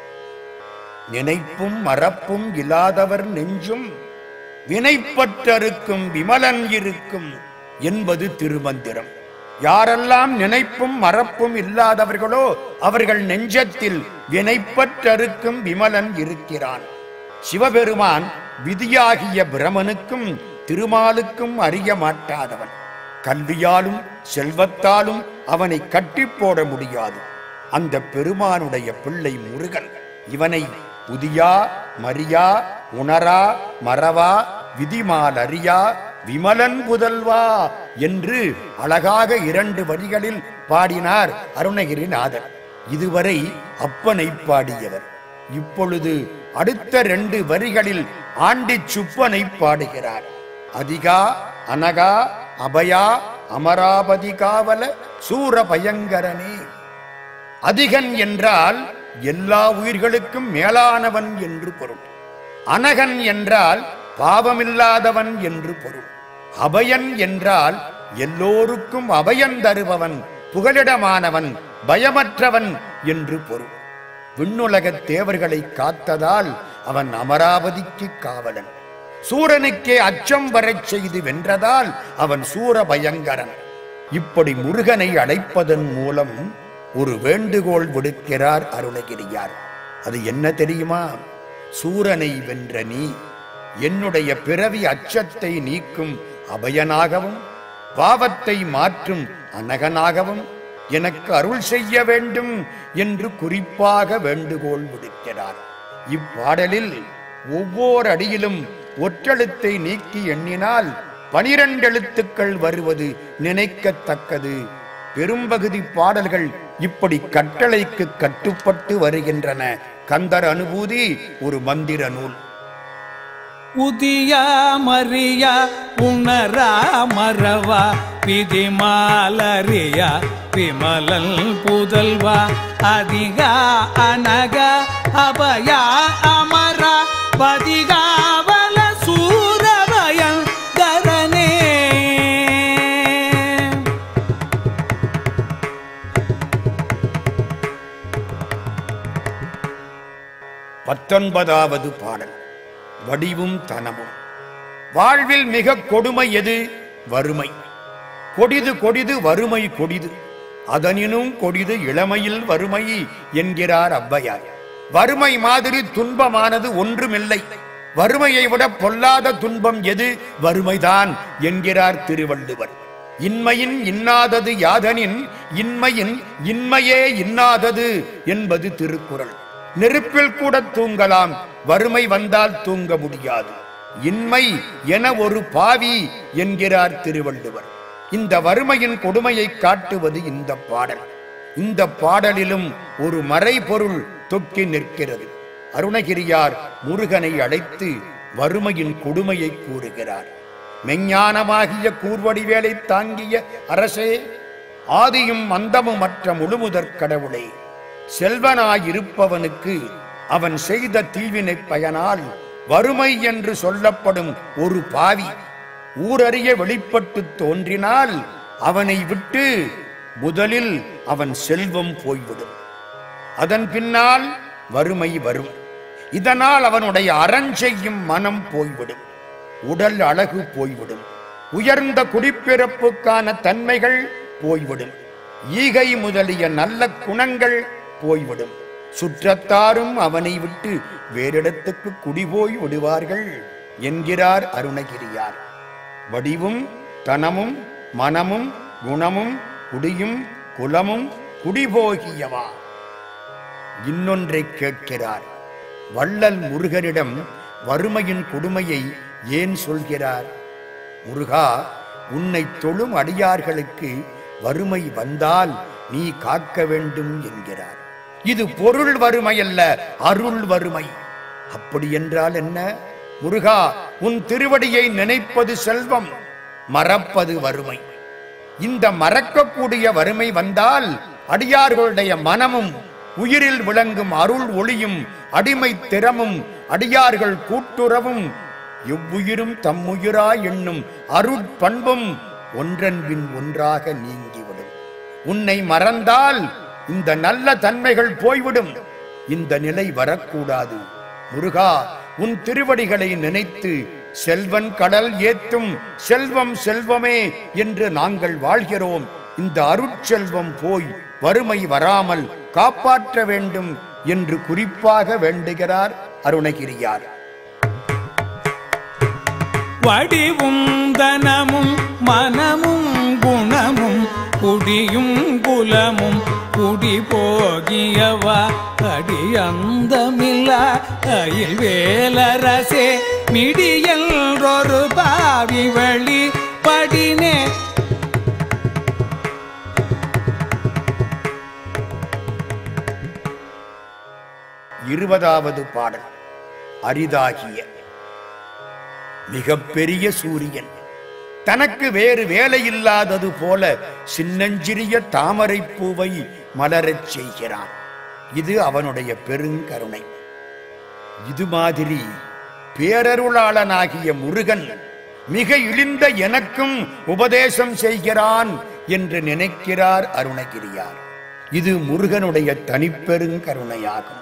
நினைப்பும் மறப்பும் இல்லாதவர் நெஞ்சும் வினைப்பற்றருக்கும் விமலன் இருக்கும் என்பது திருமந்திரம் யாரெல்லாம் நினைப்பும் மறப்பும் இல்லாதவர்களோ அவர்கள் நெஞ்சத்தில் வினைப்பற்றருக்கும் விமலன் இருக்கிறான் சிவபெருமான் விதியாகிய பிரமனுக்கும் திருமாலுக்கும் அறிய மாட்டாதவன் கல்வியாலும் செல்வத்தாலும் அவனை கட்டி போட முடியாது அந்த பெருமானுடைய பிள்ளை முருகன் இவனை புதியா மரியா உணரா மறவா விதிமால் அறியா விமலன் புதல்வா என்று அழகாக இரண்டு வரிகளில் பாடினார் அருணகிரிநாதர் இதுவரை அப்பனை பாடியவர் இப்பொழுது அடுத்த ரெண்டு வரிகளில் ஆண்டி சுப்பனை பாடுகிறார் அதிகா அனகா அபயா அமராபதி காவல சூர பயங்கரனே அதிகன் என்றால் எல்லா உயிர்களுக்கும் மேலானவன் என்று பொருள் அனகன் என்றால் பாவமில்லாதவன் என்று பொருள் அபயன் என்றால் எல்லோருக்கும் அபயன் தருபவன் புகலிடமானவன் பயமற்றவன் என்று பொருள் விண்ணுலகத் தேவர்களை காத்ததால் அவன் அமராவதிக்கு காவலன் சூரனுக்கே அச்சம் வரச் செய்து வென்றதால் அவன் சூர பயங்கரன் இப்படி முருகனை அழைப்பதன் மூலம் ஒரு வேண்டுகோள் விடுக்கிறார் அருணகிரியார் அது என்ன தெரியுமா சூரனை வென்ற நீ என்னுடைய பிறவி அச்சத்தை நீக்கும் அபயனாகவும் பாவத்தை மாற்றும் அனகனாகவும் எனக்கு அருள் செய்ய வேண்டும் என்று குறிப்பாக வேண்டுகோள் விடுக்கிறார் இப்பாடலில் ஒவ்வொரு அடியிலும் ஒற்றெழுத்தை நீக்கி எண்ணினால் பனிரெண்டு எழுத்துக்கள் வருவது நினைக்கத்தக்கது பெரும்பகுதி பாடல்கள் இப்படி கட்டளைக்கு கட்டுப்பட்டு வருகின்றன கந்தர் அனுபூதி ஒரு மந்திர நூல் உதியா மரியா உணரா மறவா விதிமாலரியா விமலல் புதல்வா அதிகா அனகா அபயா அமரா பதிகாவல சூரபயம் தரனே பத்தொன்பதாவது பாடல் வடிவும் தனமும் வாழ்வில் மிக கொடுமை எது வறுமை கொடிது கொடிது வறுமை கொடிது அதனினும் கொடிது இளமையில் வறுமை என்கிறார் ஔவையார் வறுமை மாதிரி துன்பமானது ஒன்றுமில்லை வறுமையை விட பொல்லாத துன்பம் எது வறுமைதான் என்கிறார் திருவள்ளுவர் இன்மையின் இன்னாதது யாதனின் இன்மையின் இன்மையே இன்னாதது என்பது திருக்குறள் நெருப்பில் கூட தூங்கலாம் வறுமை வந்தால் தூங்க முடியாது இன்மை என ஒரு பாவி என்கிறார் திருவள்ளுவர் இந்த வறுமையின் கொடுமையை காட்டுவது இந்த பாடல் இந்த பாடலிலும் ஒரு மறைபொருள் தொக்கி நிற்கிறது அருணகிரியார் முருகனை அழைத்து வறுமையின் கொடுமையை கூறுகிறார் மெஞ்ஞானமாகிய கூர்வடிவேலை தாங்கிய அரசே ஆதியும் அந்தமுமற்ற முழுமுதற் கடவுளே செல்வனாயிருப்பவனுக்கு அவன் செய்த தீவினை பயனால் வறுமை என்று சொல்லப்படும் ஒரு பாவி ஊரறிய வெளிப்பட்டு தோன்றினால் அவனை விட்டு முதலில் அவன் செல்வம் போய்விடும் அதன் பின்னால் வறுமை வரும் இதனால் அவனுடைய அறஞ்செய்யும் மனம் போய்விடும் உடல் அழகு போய்விடும் உயர்ந்த குடிப்பிறப்புக்கான தன்மைகள் போய்விடும் ஈகை முதலிய நல்ல குணங்கள் போய்விடும் சுற்றத்தாரும் அவனை விட்டு வேறிடத்துக்கு குடிபோய் விடுவார்கள் என்கிறார் அருணகிரியார் வடிவும் தனமும் மனமும் குணமும் குடியும் குலமும் குடிபோகியவா இன்னொன்றை கேட்கிறார் வள்ளல் முருகனிடம் வறுமையின் கொடுமையை ஏன் சொல்கிறார் முருகா உன்னை தொழும் அடியார்களுக்கு வறுமை வந்தால் நீ காக்க வேண்டும் என்கிறார் இது பொருள் வறுமை அல்ல அருள் வறுமை அப்படி என்றால் என்ன முருகா உன் திருவடியை நினைப்பது செல்வம் மறப்பது வறுமை இந்த மறக்கக்கூடிய வறுமை வந்தால் அடியார்களுடைய மனமும் உயிரில் விளங்கும் அருள் ஒளியும் அடிமை திறமும் அடியார்கள் கூட்டுறவும் எவ்வுயிரும் தம்முயிரா என்னும் அருட்பண்பும் ஒன்றன்பின் ஒன்றாக நீங்கிவிடும் உன்னை மறந்தால் இந்த நல்ல தன்மைகள் போய்விடும் இந்த நிலை வரக்கூடாது முருகா உன் திருவடிகளை நினைத்து செல்வன் கடல் ஏத்தும் செல்வம் செல்வமே என்று நாங்கள் வாழ்கிறோம் இந்த அருட்செல்வம் போய் வறுமை வராமல் காப்பாற்ற வேண்டும் என்று குறிப்பாக வேண்டுகிறார் அருணகிரியார் வடிவும் தனமும் மனமும் குணமும் குடியும் குலமும் குடி போகியவா அடியந்தமில்ல அயில் வேலரசே மிடியல்றொரு பாவி வழி படினே இருபதாவது பாடல் அரிதாகிய மிகப்பெரிய சூரியன் தனக்கு வேறு வேலை இல்லாதது போல சின்னஞ்சிறிய தாமரை பூவை மலரச் செய்கிறான் இது அவனுடைய பெருங்கருணை இது மாதிரி பேரருளாளனாகிய முருகன் மிக இழிந்த எனக்கும் உபதேசம் செய்கிறான் என்று நினைக்கிறார் அருணகிரியார் இது முருகனுடைய தனிப்பெருங்கருணையாகும்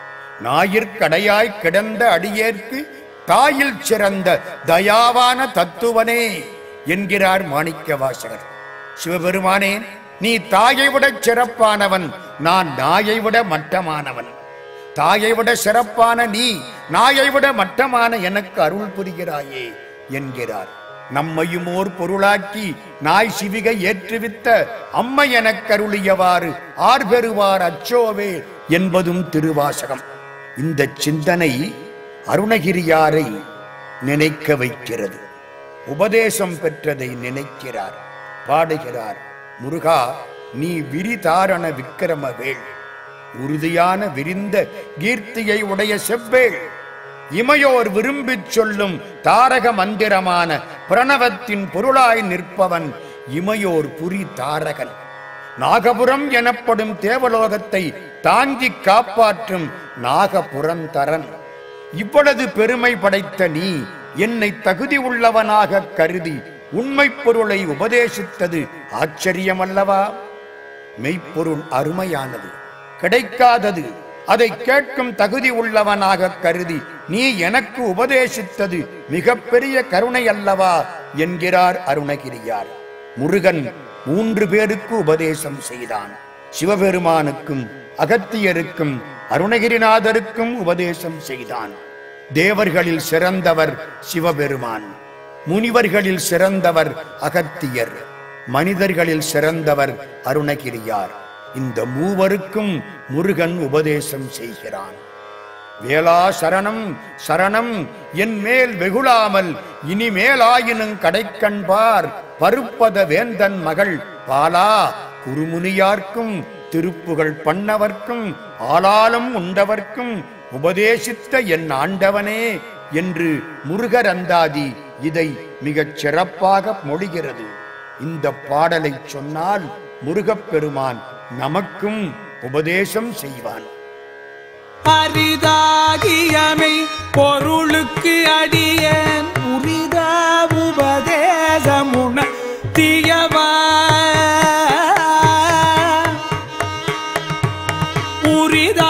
ஞாயிற்கடையாய் கிடந்த அடியேற்கு தாயில் சிறந்த தயாவான தத்துவனே என்கிறார் மாணிக்க வாசகர் சிவபெருமானே நீ தாயை விட சிறப்பானவன் நான் நாயை விட மட்டமானவன் தாயை விட சிறப்பான நீ நாயை விட மட்டமான எனக்கு அருள் புரிகிறாயே என்கிறார் நம்மையும் ஓர் பொருளாக்கி நாய் சிவிகை ஏற்றுவித்த அம்மை எனக் கருளியவாறு ஆர் பெறுவார் அச்சோவே என்பதும் திருவாசகம் இந்த சிந்தனை அருணகிரியாரை நினைக்க வைக்கிறது உபதேசம் பெற்றதை நினைக்கிறார் பாடுகிறார் முருகா நீ விரிதாரண விக்கிரம வேள் உறுதியான விரிந்த கீர்த்தியை உடைய செவ்வேள் இமையோர் விரும்பிச் சொல்லும் தாரக மந்திரமான பிரணவத்தின் பொருளாய் நிற்பவன் இமையோர் புரி தாரகன் நாகபுரம் எனப்படும் தேவலோகத்தை தாங்கி காப்பாற்றும் நாகபுரந்தரன் இவ்வளவு பெருமை படைத்த நீ என்னை தகுதி உள்ளவனாக கருதி உண்மைப் பொருளை உபதேசித்தது ஆச்சரியமல்லவா மெய்ப்பொருள் அருமையானது கிடைக்காதது அதை கேட்கும் தகுதி உள்ளவனாக கருதி நீ எனக்கு உபதேசித்தது மிகப்பெரிய கருணை அல்லவா என்கிறார் அருணகிரியார் முருகன் மூன்று பேருக்கு உபதேசம் செய்தான் சிவபெருமானுக்கும் அகத்தியருக்கும் அருணகிரிநாதருக்கும் உபதேசம் செய்தான் தேவர்களில் சிறந்தவர் சிவபெருமான் முனிவர்களில் சிறந்தவர் அகத்தியர் மனிதர்களில் சிறந்தவர் அருணகிரியார் இந்த மூவருக்கும் முருகன் உபதேசம் செய்கிறான் வேளா சரணம் சரணம் என் மேல் வெகுளாமல் இனிமேலாயினும் கடைக்கண்பார் பருப்பத வேந்தன் மகள் பாலா குருமுனியார்க்கும் திருப்புகள் பண்ணவர்க்கும் ஆளாலும் உண்டவர்க்கும் உபதேசித்த என் ஆண்டவனே என்று முருகர் அந்தாதி இதை மிகச் சிறப்பாக மொழிகிறது இந்த பாடலை சொன்னால் முருகப்பெருமான் நமக்கும் உபதேசம் செய்வான் அரிதாகியமை பொருளுக்கு அடியேன் உரிதா உபதேசமுன தீயவா உரிதா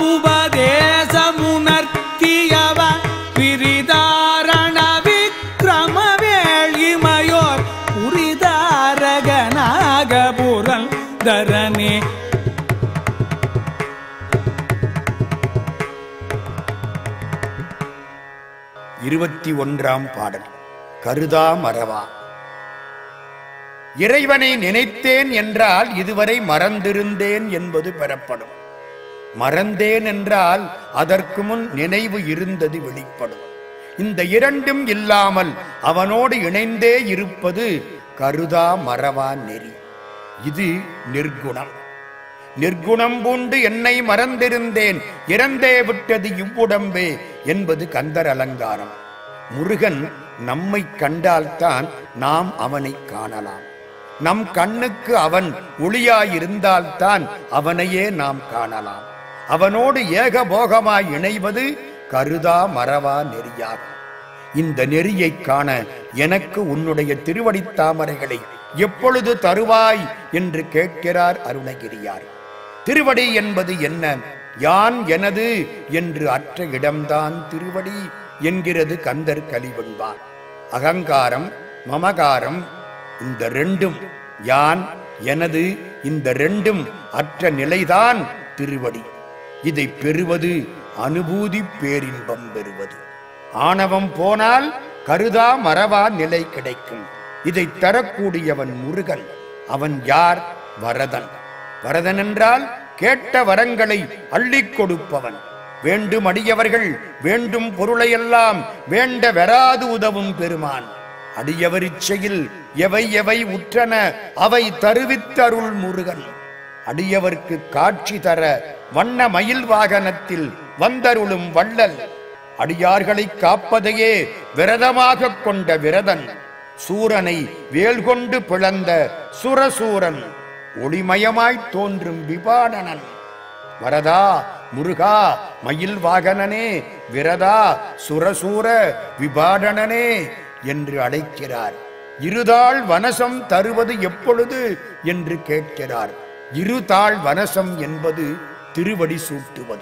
உபதேசமுணர்த்தியவ பிரிதாரண விக்ரமவேள் இமையோர் உரிதாரகனாகபுரன் தரனே இருபத்தி ஒன்றாம் பாடல் கருதா மறவா இறைவனை நினைத்தேன் என்றால் இதுவரை மறந்திருந்தேன் என்பது பெறப்படும் மறந்தேன் என்றால் அதற்கு முன் நினைவு இருந்தது வெளிப்படும் இந்த இரண்டும் இல்லாமல் அவனோடு இணைந்தே இருப்பது கருதா மறவா நெறி இது நிர்குணம் நிர்குணம் பூண்டு என்னை மறந்திருந்தேன் இறந்தே விட்டது இவ்வுடம்பே என்பது கந்தர் அலங்காரம் முருகன் நம்மை கண்டால்தான் நாம் அவனை காணலாம் நம் கண்ணுக்கு அவன் ஒளியாயிருந்தால்தான் அவனையே நாம் காணலாம் அவனோடு ஏகபோகமாய் இணைவது கருதா மறவா நெறியாகும் இந்த நெறியைக் காண எனக்கு உன்னுடைய திருவடித் தாமரைகளை எப்பொழுது தருவாய் என்று கேட்கிறார் அருணகிரியார் திருவடி என்பது என்ன யான் எனது என்று அற்ற இடம்தான் திருவடி என்கிறது கந்தர் கலிவெண்பார் அகங்காரம் மமகாரம் இந்த ரெண்டும் யான் எனது இந்த ரெண்டும் அற்ற நிலைதான் திருவடி இதை பெறுவது அனுபூதி பேரின்பம் பெறுவது ஆணவம் போனால் கருதா மறவா நிலை கிடைக்கும் இதை தரக்கூடியவன் முருகன் அவன் யார் வரதன் வரதன் என்றால் கேட்ட வரங்களை அள்ளிக் கொடுப்பவன் வேண்டும் அடியவர்கள் வேண்டும் பொருளையெல்லாம் வேண்ட வெறாது உதவும் பெருமான் அடியவர் இச்சையில் எவை எவை உற்றன அவை தருவித்தருள் முருகன் அடியவர்க்கு காட்சி தர வண்ண மயில் வாகனத்தில் வந்தருளும் வள்ளல் அடியார்களை காப்பதையே விரதமாக கொண்ட விரதன் சூரனை வேல் கொண்டு பிளந்த சுரசூரன் ஒளிமயமாய் தோன்றும் விபாடனன் வரதா முருகா மயில் வாகனனே விரதா சுரசூர விபாடனனே என்று அழைக்கிறார் இருதாள் வனசம் தருவது எப்பொழுது என்று கேட்கிறார் இருதாள் வனசம் என்பது திருவடி சூட்டுவது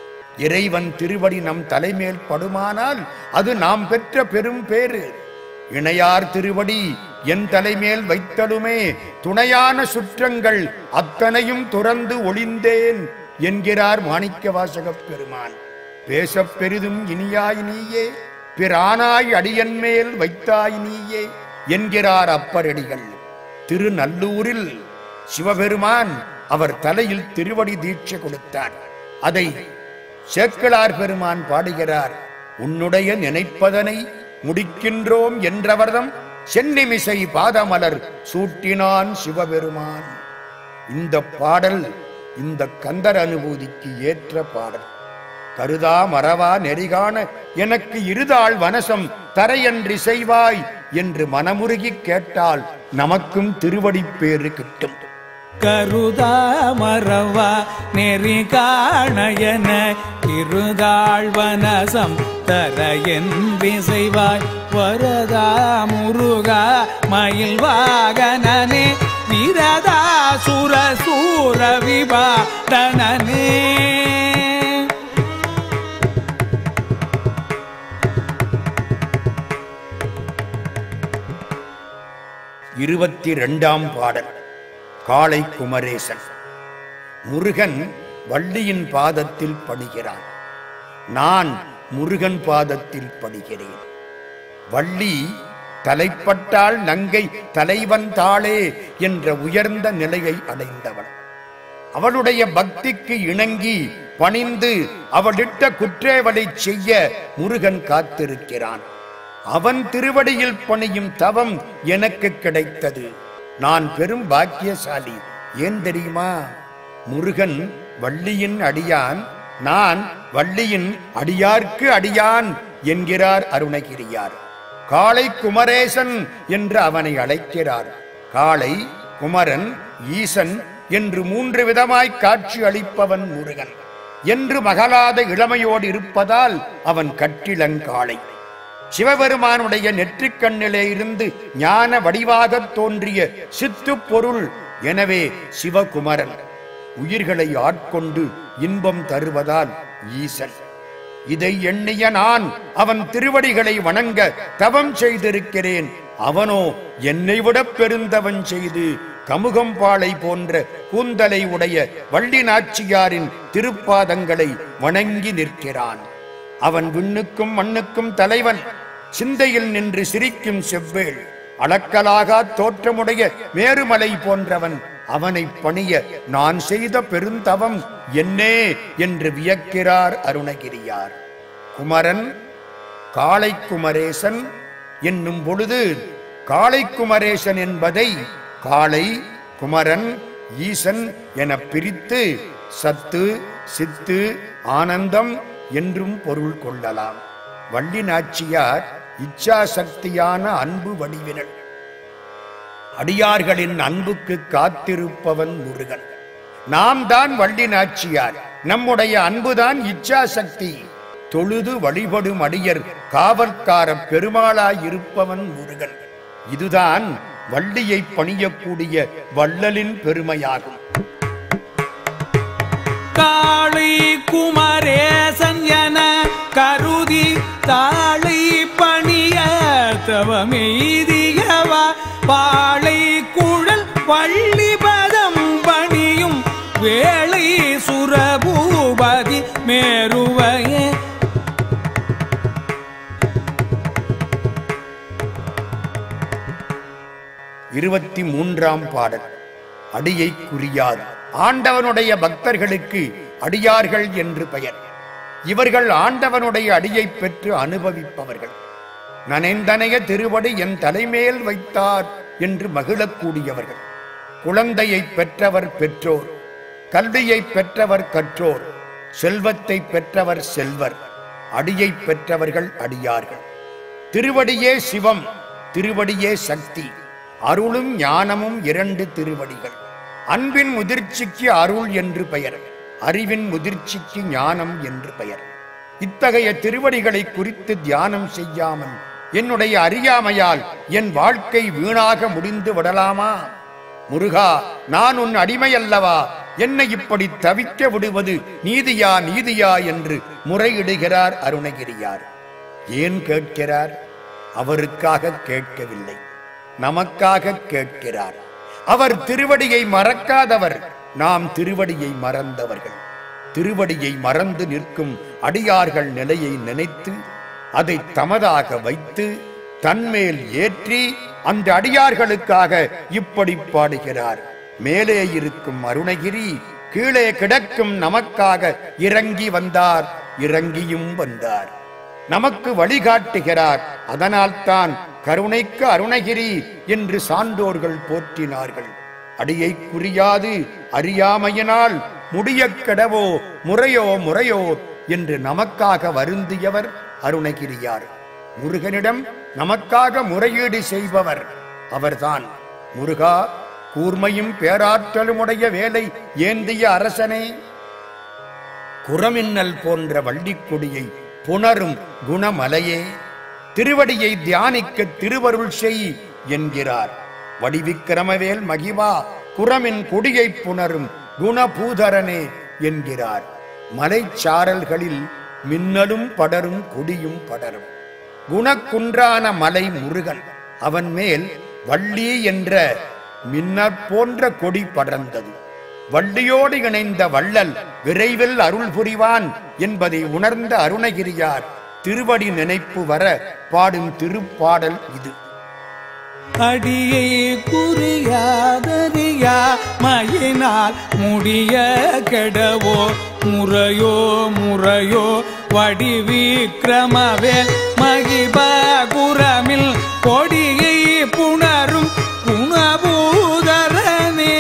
இறைவன் திருவடி நம் தலைமேல் படுமானால் அது நாம் பெற்ற பெரும் பேறு இணையார் திருவடி என் தலைமேல் வைத்தலுமே துணையான சுற்றங்கள் அத்தனையும் துறந்து ஒளிந்தேன் என்கிறார் மாணிக்க வாசகப் பெருமான் பேசப் பெரிதும் இனியாய் நீயே பிரானாய் அடியன் மேல் வைத்தாய் நீயே என்கிறார் அப்பரடிகள் திருநல்லூரில் சிவபெருமான் அவர் தலையில் திருவடி தீட்சை கொடுத்தார் அதை சேக்கிழார் பெருமான் பாடுகிறார் உன்னுடைய நினைப்பதனை முடிக்கின்றோம் என்றவர்தம் சென்னிமிசை பாதமலர் சூட்டினான் சிவபெருமான் இந்த பாடல் இந்த கந்தர் அனுபூதிக்கு ஏற்ற பாடல் கருதா மறவா நெறிகாண எனக்கு இருதாள் வனசம் தரையன்றி செய்வாய் என்று மனமுருகி கேட்டால் நமக்கும் திருவடிப் பேறு கிட்டும் கருதா மறவா நெறி காணையன இருதாழ்வனசம் தர என் விசைவாய் வரதா முருகா மயில் வாகனனே விரதா சுர சூர விபாடனனே இருபத்தி இரண்டாம் பாடல் காளை குமரேசன் முருகன் வள்ளியின் பாதத்தில் படுகிறான் நான் முருகன் பாதத்தில் படுகிறேன் வள்ளி தலைப்பட்டால் நங்கை தலைவன் தாளே என்ற உயர்ந்த நிலையை அடைந்தவள் அவளுடைய பக்திக்கு இணங்கி பணிந்து அவளிட்ட குற்றேவலை செய்ய முருகன் காத்திருக்கிறான் அவன் திருவடியில் பணியும் தவம் எனக்கு கிடைத்தது நான் பெரும் பாக்கியசாலி ஏன் தெரியுமா முருகன் வள்ளியின் அடியான் நான் வள்ளியின் அடியார்க்கு அடியான் என்கிறார் அருணகிரியார் காளை குமரேசன் என்று அவனை அழைக்கிறார் காளை குமரன் ஈசன் என்று மூன்று விதமாய் காட்சி அளிப்பவன் முருகன் என்று மகளாத இளமையோடு இருப்பதால் அவன் கட்டிலங்காளை சிவபெருமானுடைய நெற்றிக் கண்ணிலே இருந்து ஞான வடிவாகத் தோன்றிய சித்துப் பொருள் எனவே சிவகுமரன் உயிர்களை ஆட்கொண்டு இன்பம் தருவதால் ஈசன் இதை எண்ணிய நான் அவன் திருவடிகளை வணங்க தவம் செய்திருக்கிறேன் அவனோ என்னை விட பெருந்தவன் செய்து கமுகம்பாளை போன்ற கூந்தலை உடைய வள்ளி நாச்சியாரின் திருப்பாதங்களை வணங்கி நிற்கிறான் அவன் விண்ணுக்கும் மண்ணுக்கும் தலைவன் சிந்தையில் நின்று சிரிக்கும் செவ்வேள் அளக்கலாகா தோற்றமுடைய மேருமலை போன்றவன் அவனை பணிய நான் செய்த பெருந்தவம் என்னே என்று வியக்கிறார் அருணகிரியார் குமரன் காளைக்குமரேசன் என்னும் பொழுது காளைக்குமரேசன் என்பதை காளை குமரன் ஈசன் என பிரித்து சத்து சித்து ஆனந்தம் என்றும் பொருள் கொள்ளலாம் வள்ளி நாச்சியார் இச்சாசக்தியான அன்பு வடிவினள் அடியார்களின் அன்புக்கு காத்திருப்பவன் முருகன் நாம் தான் வள்ளி நாச்சியார் நம்முடைய அன்புதான் இச்சாசக்தி தொழுது வழிபடும் அடியர் காவற்கார பெருமாளாயிருப்பவன் முருகன் இதுதான் வள்ளியை பணியக்கூடிய வள்ளலின் பெருமையாகும் காளை குமரேசன் என கருதி தாளை பணிய தவமெய்தியவா பாளை குழல் வள்ளிபதம் பணியும் வேளை சுரபூபதி மேருவையே இருபத்தி மூன்றாம் பாடல் அடியை குறியாது ஆண்டவனுடைய பக்தர்களுக்கு அடியார்கள் என்று பெயர் இவர்கள் ஆண்டவனுடைய அடியை பெற்று அனுபவிப்பவர்கள் நனைந்தனைய திருவடி என் தலைமேல் வைத்தார் என்று மகிழக்கூடியவர்கள் குழந்தையை பெற்றவர் பெற்றோர் கல்வியை பெற்றவர் கற்றோர் செல்வத்தை பெற்றவர் செல்வர் அடியை பெற்றவர்கள் அடியார்கள் திருவடியே சிவம் திருவடியே சக்தி அருளும் ஞானமும் இரண்டு திருவடிகள் அன்பின் முதிர்ச்சிக்கு அருள் என்று பெயர் அறிவின் முதிர்ச்சிக்கு ஞானம் என்று பெயர் இத்தகைய திருவடிகளை குறித்து தியானம் செய்யாமல் என்னுடைய அறியாமையால் என் வாழ்க்கை வீணாக முடிந்து விடலாமா முருகா நான் உன் அடிமை அல்லவா என்னை இப்படி தவிக்க விடுவது நீதியா நீதியா என்று முறையிடுகிறார் அருணகிரியார் ஏன் கேட்கிறார் அவருக்காக கேட்கவில்லை நமக்காக கேட்கிறார் அவர் திருவடியை மறக்காதவர் நாம் திருவடியை மறந்தவர்கள் திருவடியை மறந்து நிற்கும் அடியார்கள் நிலையை நினைத்து அதை தமதாக வைத்து தன்மேல் ஏற்றி அந்த அடியார்களுக்காக இப்படி பாடுகிறார் மேலே இருக்கும் அருணகிரி கீழே கிடக்கும் நமக்காக இறங்கி வந்தார் இறங்கியும் வந்தார் நமக்கு வழிகாட்டுகிறார் அதனால்தான் கருணைக்கு அருணகிரி என்று சான்றோர்கள் போற்றினார்கள் அடியை குறியாது அறியாமையினால் முடியக் கெடவோ முறையோ முறையோ என்று நமக்காக வருந்தியவர் அருணகிரியார் முருகனிடம் நமக்காக முறையீடு செய்பவர் அவர்தான் முருகா கூர்மையும் பேராற்றலுமுடைய வேலை ஏந்திய அரசனே குரமின்னல் போன்ற வள்ளிக்கொடியை புணரும் குணமலையே திருவடியை தியானிக்க திருவருள் செய் என்கிறார் வடிவிக்கிரமவேல் மகிவா குரமின் கொடியை புணரும் குணபூதரனே என்கிறார் மலைச்சாரல்களில் மின்னலும் படரும் கொடியும் படரும் குணக்குன்றான மலை முருகன் அவன் மேல் வள்ளி என்ற மின்னற் போன்ற கொடி படர்ந்தது வள்ளியோடு இணைந்த வள்ளல் விரைவில் அருள் புரிவான் என்பதை உணர்ந்த அருணகிரியார் திருவடி நினைப்பு வர பாடும் திருப்பாடல் இது அடியை குறியாதறியா மயினால் முடிய கெடவோ முறையோ முறையோ வடிவிக்கிரமவேல் மகிபகுரமில் கொடியை புணரும் குணபூதரனே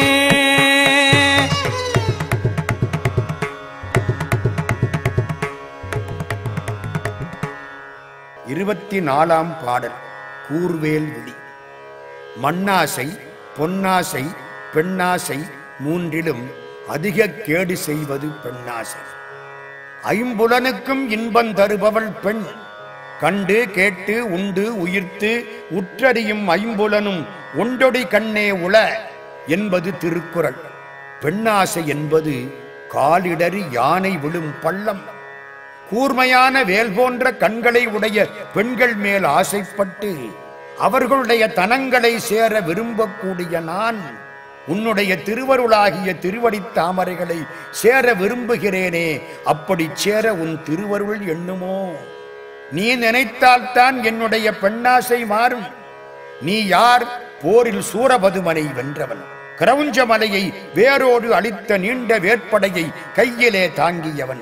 இருபத்தி நாலாம் பாடல் கூர்வேல் விழி மண்ணாசை பொன்னாசை பெண்ணாசை மூன்றிலும் அதிக கேடு செய்வது பெண்ணாசை ஐம்புலனுக்கும் இன்பம் தருபவள் பெண் கண்டு கேட்டு உண்டு உயிர்த்து உற்றறியும் ஐம்புலனும் ஒன்றொடி கண்ணே உள என்பது திருக்குறள் பெண்ணாசை என்பது காலிடறி யானை விழும் பள்ளம் கூர்மையான வேல் போன்ற கண்களை உடைய பெண்கள் மேல் ஆசைப்பட்டு அவர்களுடைய தனங்களை சேர விரும்பக்கூடிய நான் உன்னுடைய திருவருளாகிய திருவடித் தாமரைகளை சேர விரும்புகிறேனே அப்படி சேர உன் திருவருள் எண்ணுமோ நீ நினைத்தால்தான் என்னுடைய பெண்ணாசை மாறும் நீ யார் போரில் சூரபதுமனை வென்றவன் கிரவுஞ்ச மலையை வேரோடு அழித்த நீண்ட வேற்படையை கையிலே தாங்கியவன்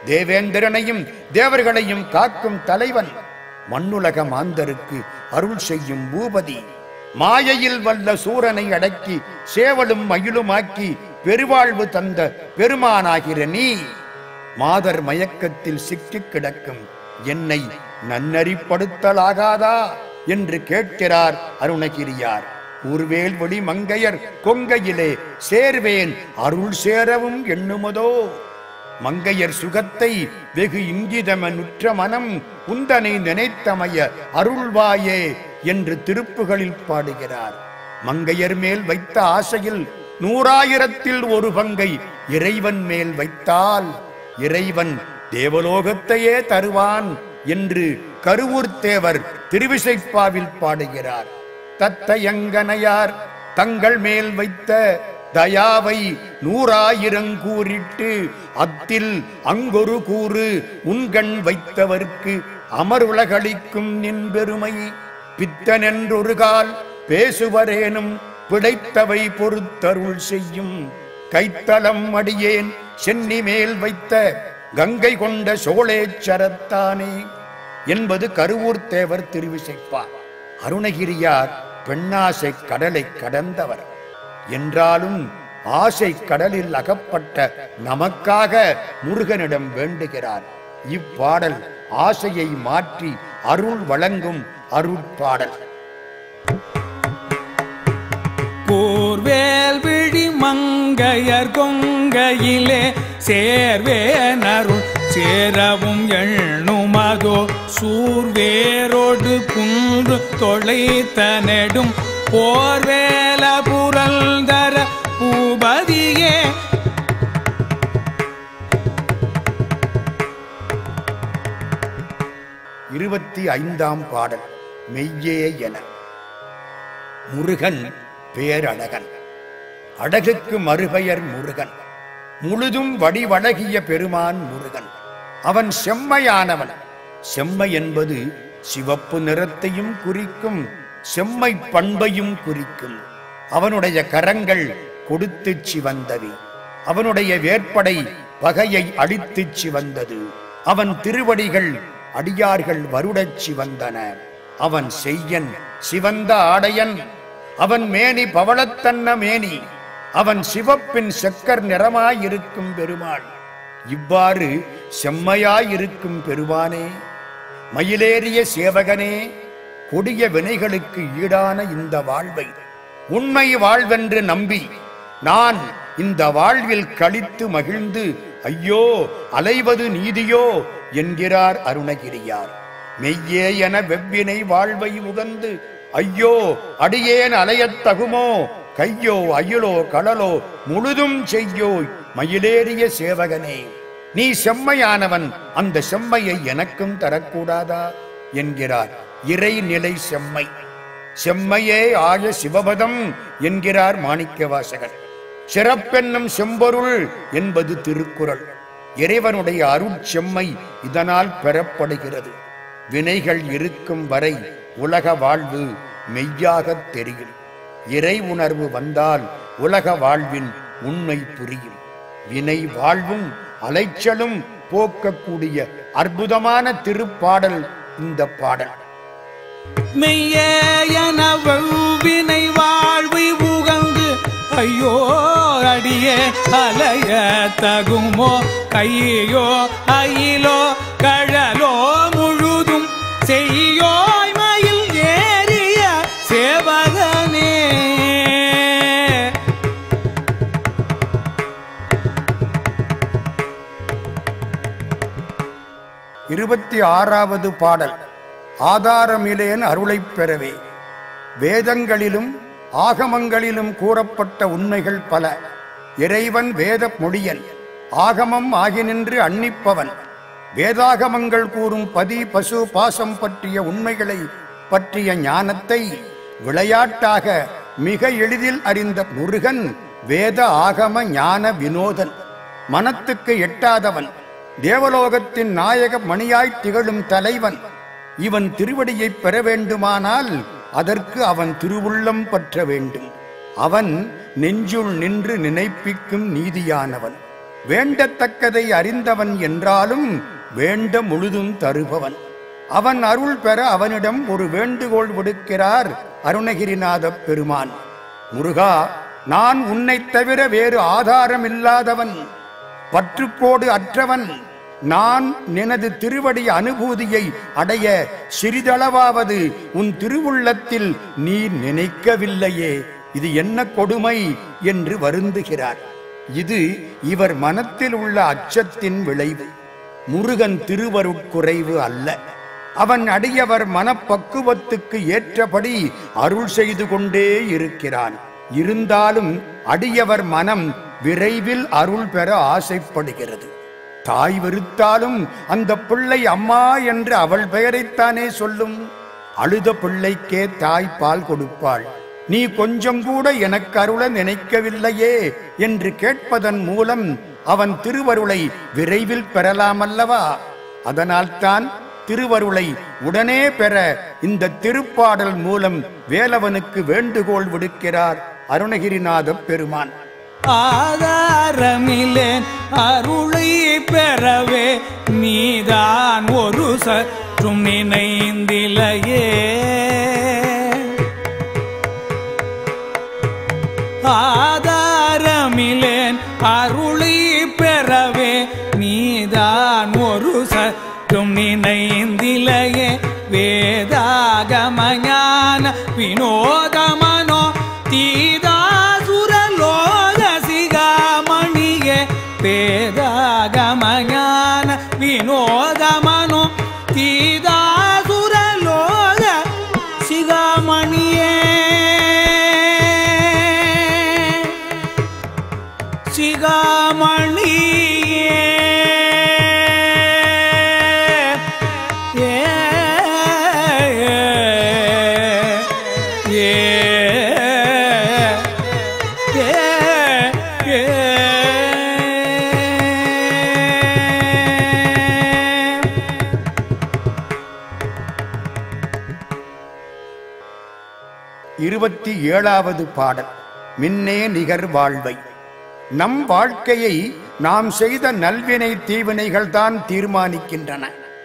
தேவேந்திரனையும் தேவர்களையும் காக்கும் தலைவன் மண்ணுலக மாந்தருக்கு அருள் செய்யும் பூபதி மாயையில் வல்ல சூரனை அடக்கி சேவலும் மயிலுமாக்கி பெருவாழ்வு தந்த பெருமானாகிற நீ மாதர் மயக்கத்தில் சிக்கிக் கிடக்கும் என்னை நன்னறிப்படுத்தலாகாதா என்று கேட்கிறார் அருணகிரியார் ஊர்வேல் ஒளி மங்கையர் கொங்கையிலே சேர்வேன் அருள் சேரவும் எண்ணுமதோ மங்கையர் சுகத்தை வெகு இங்கிதமனுற்ற மனம் உந்தனை நினைத்தமைய அருள்வாயே என்று திருப்புகளில் பாடுகிறார் மங்கையர் மேல் வைத்த ஆசையில் நூறாயிரத்தில் ஒரு பங்கை இறைவன் மேல் வைத்தால் இறைவன் தேவலோகத்தையே தருவான் என்று கருவூர் தேவர் திருவிசைப்பாவில் பாடுகிறார் தத்தையங்கனையார் தங்கள் மேல் வைத்த தயாவை நூறாயிரங்கூறிட்டு அத்தில் அங்கொரு கூறு உண்கண் வைத்தவர்க்கு அமருலகளிக்கும் நின் பெருமை பித்தனென்றொரு கால் பேசுவரேனும் பிழைத்தவை பொறுத்தருள் செய்யும் கைத்தலம் அடியேன் சென்னி மேல் வைத்த கங்கை கொண்ட சோழேச்சரத்தானே என்பது கருவூர் தேவர் திருவிசைப்பார் அருணகிரியார் பெண்ணாசை கடலை கடந்தவர் என்றாலும் ஆசை கடலில் அகப்பட்ட நமக்காக முருகனிடம் வேண்டுகிறார் இப்பாடல் ஆசையை மாற்றி அருள் வழங்கும் அருட்பாடல் கூர்வேல் விழி மங்கையர் கொங்கையிலே சேர்வேனருள் சேரவும் எண்ணுமதோ சூர்வேரோடு குன்று தொலைத்த நெடும் போர்வேல புரல்தர பூபதியே இருபத்தி ஐந்தாம் பாடல் மெய்யே என முருகன் பேரழகன் அழகுக்கு மறுபெயர் முருகன் முழுதும் வடிவழகிய பெருமான் முருகன் அவன் செம்மையானவன் செம்மை என்பது சிவப்பு நிறத்தையும் குறிக்கும் செம்மை பண்பையும் குறிக்கும் அவனுடைய கரங்கள் கொடுத்துச் சிவந்தவி அவனுடைய வேற்படை பகையை அழித்துச் சிவந்தது அவன் திருவடிகள் அடியார்கள் வருடச் சிவந்தன அவன் செய்யன் சிவந்த ஆடையன் அவன் மேனி பவளத்தன்ன மேனி அவன் சிவப்பின் செக்கர் நிறமாயிருக்கும் பெருமாள் இவ்வாறு செம்மையாயிருக்கும் பெருமானே மயிலேறிய சேவகனே கொடிய வினைகளுக்கு ஈடான இந்த வாழ்வை உண்மை வாழ்வென்று நம்பி நான் இந்த வாழ்வில் கழித்து மகிழ்ந்து ஐயோ அலைவது நீதியோ என்கிறார் அருணகிரியார் மெய்யே என வெவ்வினை வாழ்வை உகந்து ஐயோ அடியேன் அலையத் தகுமோ கையோ அயிலோ கடலோ முழுதும் செய்யோய் மயிலேறிய சேவகனே நீ செம்மையானவன் அந்த செம்மையை எனக்கும் தரக்கூடாதா என்கிறார் இறைநிலை செம்மை செம்மையே ஆய சிவபதம் என்கிறார் மாணிக்கவாசகர் சிறப்பென்னும் செம்பொருள் என்பது திருக்குறள் இறைவனுடைய அருட்செம்மை இதனால் பெறப்படுகிறது வினைகள் இருக்கும் வரை உலக வாழ்வு மெய்யாகத் தெரியும் இறை உணர்வு வந்தால் உலக வாழ்வின் உண்மை புரியும் வினை வாழ்வும் அலைச்சலும் போக்கக்கூடிய அற்புதமான திருப்பாடல் இந்த பாடல் மெய்யே என வெவ்வினை வாழ்வை உகந்து ஐயோ அடியே அலைய தகுமோ கையோ அயிலோ கழலோ முழுதும் செய்யோய் மயில் ஏறிய சேவகனே இருபத்தி ஆறாவது பாடல் ஆதாரமிலேன் அருளைப் பெறவே வேதங்களிலும் ஆகமங்களிலும் கூறப்பட்ட உண்மைகள் பல இறைவன் வேத மொழியன் ஆகமம் ஆகி நின்று அன்னிப்பவன் வேதாகமங்கள் கூறும் பதி பசு பாசம் பற்றிய உண்மைகளை பற்றிய ஞானத்தை விளையாட்டாக மிக எளிதில் அறிந்த முருகன் வேத ஆகம ஞான வினோதன் மனத்துக்கு எட்டாதவன் தேவலோகத்தின் நாயக மணியாய் திகழும் தலைவன் இவன் திருவடியைப் பெற வேண்டுமானால் அதற்கு அவன் திருவுள்ளம் பற்ற வேண்டும் அவன் நெஞ்சுள் நின்று நினைப்பிக்கும் நீதியானவன் வேண்டத்தக்கதை அறிந்தவன் என்றாலும் வேண்ட முழுதும் தருபவன் அவன் அருள் பெற அவனிடம் ஒரு வேண்டுகோள் விடுக்கிறார் அருணகிரிநாதப் பெருமான் முருகா நான் உன்னைத் தவிர வேறு ஆதாரம் இல்லாதவன் பற்றுக்கோடு அற்றவன் நான் நினது திருவடி அனுபூதியை அடைய சிறிதளவாவது உன் திருவுள்ளத்தில் நீ நினைக்கவில்லையே இது என்ன கொடுமை என்று வருந்துகிறார் இது இவர் மனத்தில் உள்ள அச்சத்தின் விளைவு முருகன் திருவருட்குறைவு அல்ல அவன் அடியவர் மனப்பக்குவத்துக்கு ஏற்றபடி அருள் செய்து கொண்டே இருக்கிறான் இருந்தாலும் அடியவர் மனம் விரைவில் அருள் பெற ஆசைப்படுகிறது தாய் வெறுத்தாலும் அந்த பிள்ளை அம்மா என்று அவள் பெயரைத்தானே சொல்லும் அழுத பிள்ளைக்கே தாய் பால் கொடுப்பாள் நீ கொஞ்சம் கூட எனக்கு அருள நினைக்கவில்லையே என்று கேட்பதன் மூலம் அவன் திருவருளை விரைவில் பெறலாமல்லவா அதனால்தான் திருவருளை உடனே பெற இந்த திருப்பாடல் மூலம் வேலவனுக்கு வேண்டுகோள் விடுக்கிறார் அருணகிரிநாதப் பெருமான் ஆதாரமில்லேன் அருளை பெறவே நீதான் ஒரு சற்றும் நினைந்திலையே ஆதாரமில்லேன் அருளை பெறவே நீதான் ஒரு சற்றும் நினைந்திலையே வேதாகமஞான வினோதமனோ தீதாசுரலோக சிகாமணியே வேதாகமஞான வினோதமனோ தீதாசுரலோக சிகாமணியே சிகாமணியே ஏ ஏ ஏ ஏ இருபத்தி ஏழாவது பாடல் மின்னே நிகர் வாழ்வை நம் வாழ்க்கையை நாம் செய்த நல்வினை தீவினைகள் தான் தீர்மானிக்கின்றன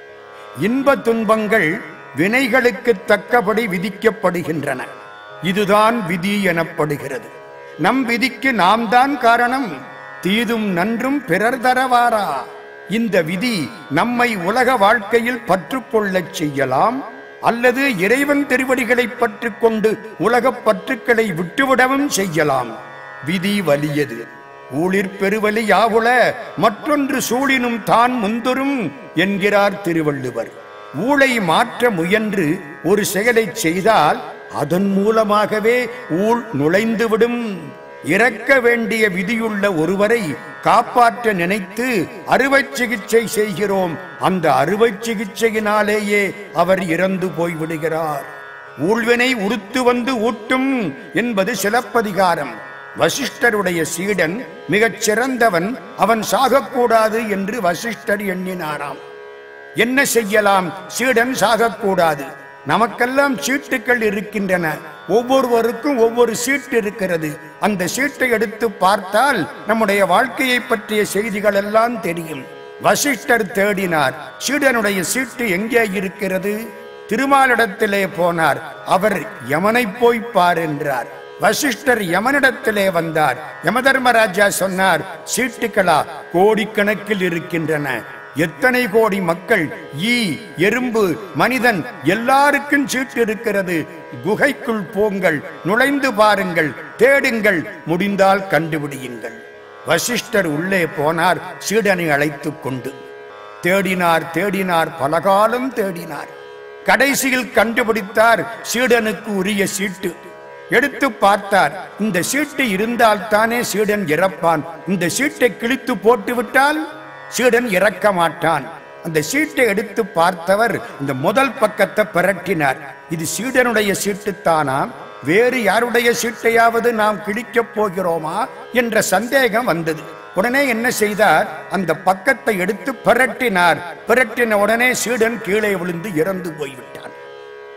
இன்ப துன்பங்கள் வினைகளுக்கு தக்கபடி விதிக்கப்படுகின்றன இதுதான் விதி எனப்படுகிறது நம் விதிக்கு நாம் தான் காரணம் தீதும் நன்றும் பிறர் தரவாரா இந்த விதி நம்மை உலக வாழ்க்கையில் பற்றுக்கொள்ளச் செய்யலாம் அல்லது இறைவன் திருவடிகளை பற்றிக் கொண்டு உலகப் பற்றுக்களை விட்டுவிடவும் செய்யலாம் விதி வலியது ஊழிற் பெருவலி யாவுல மற்றொன்று சூழினும் தான் முந்தொரும் என்கிறார் திருவள்ளுவர் ஊழை மாற்ற முயன்று ஒரு செயலைச் செய்தால் அதன் மூலமாகவே ஊழ் நுழைந்துவிடும் இறக்க வேண்டிய விதியுள்ள ஒருவரை காப்பாற்ற நினைத்து அறுவை சிகிச்சை செய்கிறோம் அந்த அறுவை சிகிச்சையினாலேயே அவர் இறந்து போய்விடுகிறார் ஊழ்வினை உடுத்து வந்து ஊட்டும் என்பது சிலப்பதிகாரம் வசிஷ்டருடைய சீடன் மிகச் சிறந்தவன் அவன் சாகக்கூடாது என்று வசிஷ்டர் எண்ணினாராம் என்ன செய்யலாம் சீடன் சாகக்கூடாது நமக்கெல்லாம் சீட்டுகள் இருக்கின்றன ஒவ்வொருவருக்கும் ஒவ்வொரு சீட்டு இருக்கிறது அந்த சீட்டை எடுத்து பார்த்தால் நம்முடைய வாழ்க்கையை பற்றிய செய்திகள் எல்லாம் தெரியும் வசிஷ்டர் தேடினார் சீடனுடைய சீட்டு எங்கே இருக்கிறது திருமாலிடத்திலே போனார் அவர் யமனை போய் பார் என்றார் வசிஷ்டர் யமனிடத்திலே வந்தார் யமதர்மராஜா சொன்னார் சீட்டுகளா கோடிக்கணக்கில் இருக்கின்றன எத்தனை கோடி மக்கள் ஈ எறும்பு மனிதன் எல்லாருக்கும் சீட்டு இருக்கிறது குகைக்குள் போங்கள் நுழைந்து பாருங்கள் தேடுங்கள் முடிந்தால் கண்டுபிடியுங்கள் வசிஷ்டர் உள்ளே போனார் சீடனை அழைத்துக் கொண்டு தேடினார் தேடினார் பலகாலம் தேடினார் கடைசியில் கண்டுபிடித்தார் சீடனுக்கு உரிய சீட்டு எடுத்து பார்த்தார் இந்த சீட்டு இருந்தால் தானே சீடன் இறப்பான் இந்த சீட்டை கிழித்து போட்டு விட்டால் சீடன் இறக்க மாட்டான் அந்த சீட்டை எடுத்து பார்த்தவர் இந்த முதல் பக்கத்தை பிரட்டினார் இது சீடனுடைய சீட்டுத்தானா வேறு யாருடைய சீட்டையாவது நாம் கிழிக்கப் போகிறோமா என்ற சந்தேகம் வந்தது உடனே என்ன செய்தார் அந்த பக்கத்தை எடுத்து பிரட்டினார் பிரட்டின உடனே சீடன் கீழே விழுந்து இறந்து போய்விட்டான்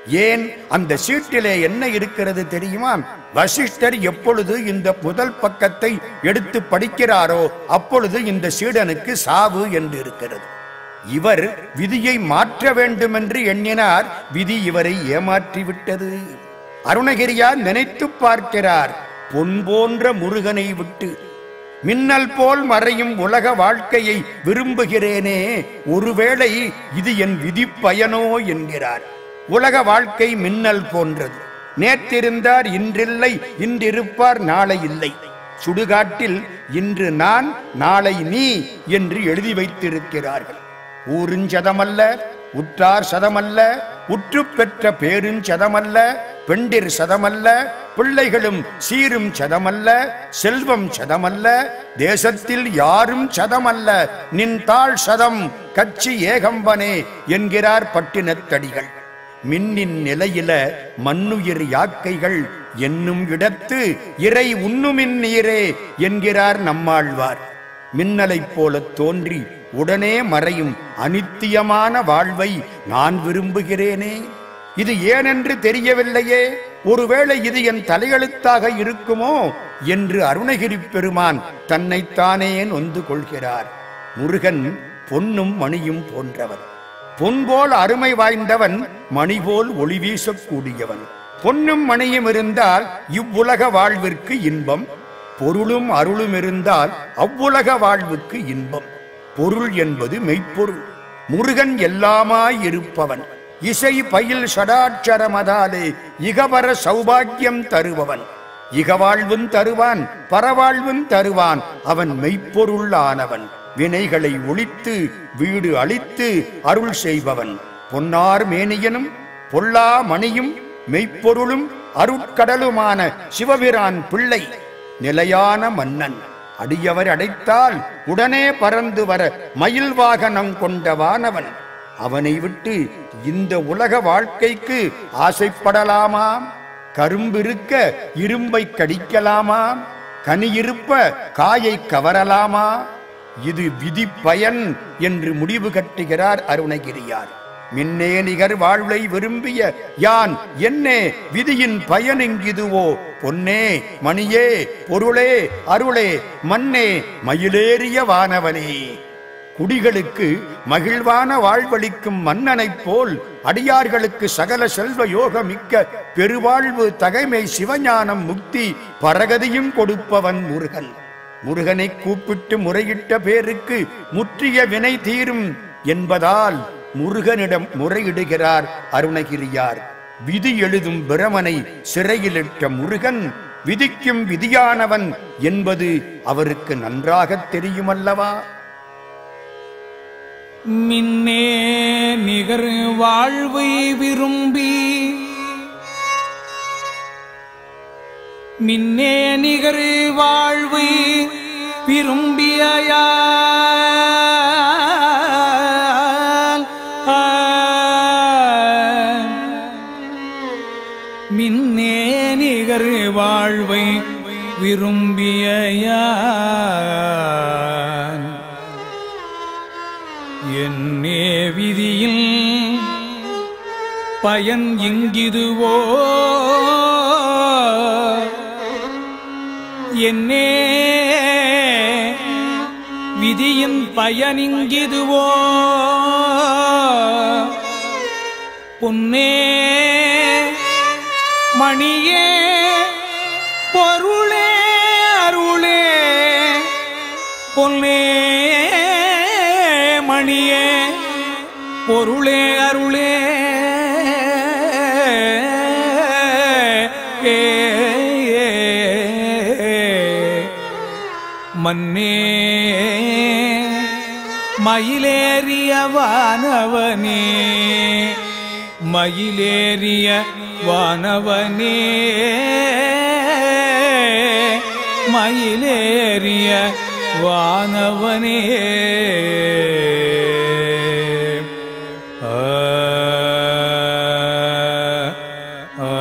ஏன் அந்த சீட்டிலே என்ன இருக்கிறது தெரியுமா வசிஷ்டர் எப்பொழுது இந்த முதல் பக்கத்தை எடுத்து படிக்கிறாரோ அப்பொழுது இந்த சீடனுக்கு சாவு என்று இருக்கிறது இவர் விதியை மாற்ற வேண்டும் என்று எண்ணினார் விதி இவரை ஏமாற்றிவிட்டது அருணகிரியார் நினைத்து பார்க்கிறார் பொன் போன்ற முருகனை விட்டு மின்னல் போல் மறையும் உலக வாழ்க்கையை விரும்புகிறேனே ஒருவேளை இது என் விதி பயனோ என்கிறார் உலக வாழ்க்கை மின்னல் போன்றது நேற்றிருந்தார் இன்றில்லை இன்றிருப்பார் நாளை இல்லை சுடுகாட்டில் இன்று நான் நாளை நீ என்று எழுதி வைத்திருக்கிறார்கள் ஊருஞ்சதமல்ல உற்றார் சதமல்ல உற்று பெற்ற பேருஞ்சதமல்ல பெண்டிர் சதமல்ல பிள்ளைகளும் சீரும் சதமல்ல செல்வம் சதமல்ல தேசத்தில் யாரும் சதமல்ல நின் தாழ் சதம் கட்சி ஏகம்பனே என்கிறார் பட்டினத்தடிகள் மின்னின் நிலையில மண்ணுயிர் யாக்கைகள் என்னும் இடத்து இறை உண்ணுமின் நீரே என்கிறார் நம்மாழ்வார் மின்னலைப் போலத் தோன்றி உடனே மறையும் அனித்தியமான வாழ்வை நான் விரும்புகிறேனே இது ஏனென்று தெரியவில்லையே ஒருவேளை இது என் தலையெழுத்தாக இருக்குமோ என்று அருணகிரி பெருமான் தன்னைத்தானே நொந்து கொள்கிறார் முருகன் பொன்னும் மணியும் போன்றவன் பொன் போல் அருமை வாய்ந்தவன் மணி போல் ஒளி வீசக்கூடியவன் பொன்னும் மணியும் இருந்தால் இவ்வுலக வாழ்விற்கு இன்பம் பொருளும் அருளும் இருந்தால் அவ்வுலக வாழ்வுக்கு இன்பம் பொருள் என்பது மெய்ப்பொருள் முருகன் எல்லாமாய் இருப்பவன் இசை பயில் ஷடாட்சரமதாலே இகவர சௌபாக்கியம் தருபவன் இகவாழ்வும் தருவான் பரவாழ்வும் தருவான் அவன் மெய்ப்பொருள் ஆனவன் வினைகளை ஒழித்து வீடு அழித்து அருள் செய்பவன் பொன்னார் மேனியனும் பொல்லா மணியும் மெய்ப்பொருளும் அருட்கடலுமான சிவபிரான் பிள்ளை நிலையான மன்னன் அடியவர் அடைத்தால் உடனே பறந்து வர மயில் வாகனம் கொண்ட வானவன் அவனை விட்டு இந்த உலக வாழ்க்கைக்கு ஆசைப்படலாமா கரும்பிருக்க இரும்பை கடிக்கலாமா கனி இருப்ப காயை கவரலாமா இது விதி பயன் என்று முடிவு கட்டுகிறார் அருணகிரியார் மின்னே நிகர் வாழ்வை விரும்பிய யான் என்னே விதியின் பயன் இங்கிதுவோ பொன்னே மணியே பொருளே அருளே மண்ணே மயிலேறிய வானவனே குடிகளுக்கு மகிழ்வான வாழ்வளிக்கும் மன்னனைப் போல் அடியார்களுக்கு சகல செல்வ யோக மிக்க பெருவாழ்வு தகைமை சிவஞானம் முக்தி பரகதியும் கொடுப்பவன் முருகன் முருகனை கூப்பிட்டு முறையிட்ட பேருக்கு முற்றிய வினை தீரும் என்பதால் முருகனிடம் முறையிடுகிறார் அருணகிரியார் விதி எழுதும் பிரமனை சிறையிலிட்ட முருகன் விதிக்கும் விதியானவன் என்பது அவருக்கு நன்றாகத் தெரியுமல்லவா மின்னே நிகர் வாழ்வை விரும்பி மின்னே நிகர் வாழ்வை விரும்பியால் மின்னே நிகர் வாழ்வை விரும்பியான் என்னே விதியில் பயன் எங்கிதுவோ என்னே விதியின் பயனிங்கிதுவோ பொன்னே மணியே பொருளே அருளே பொன்னே மணியே பொருளே அருளே ஏ, ஏ, மன்னே மயிலேறிய வானவனே மயிலேறிய வானவனே மயிலேறிய வானவனே ஆ, ஆ.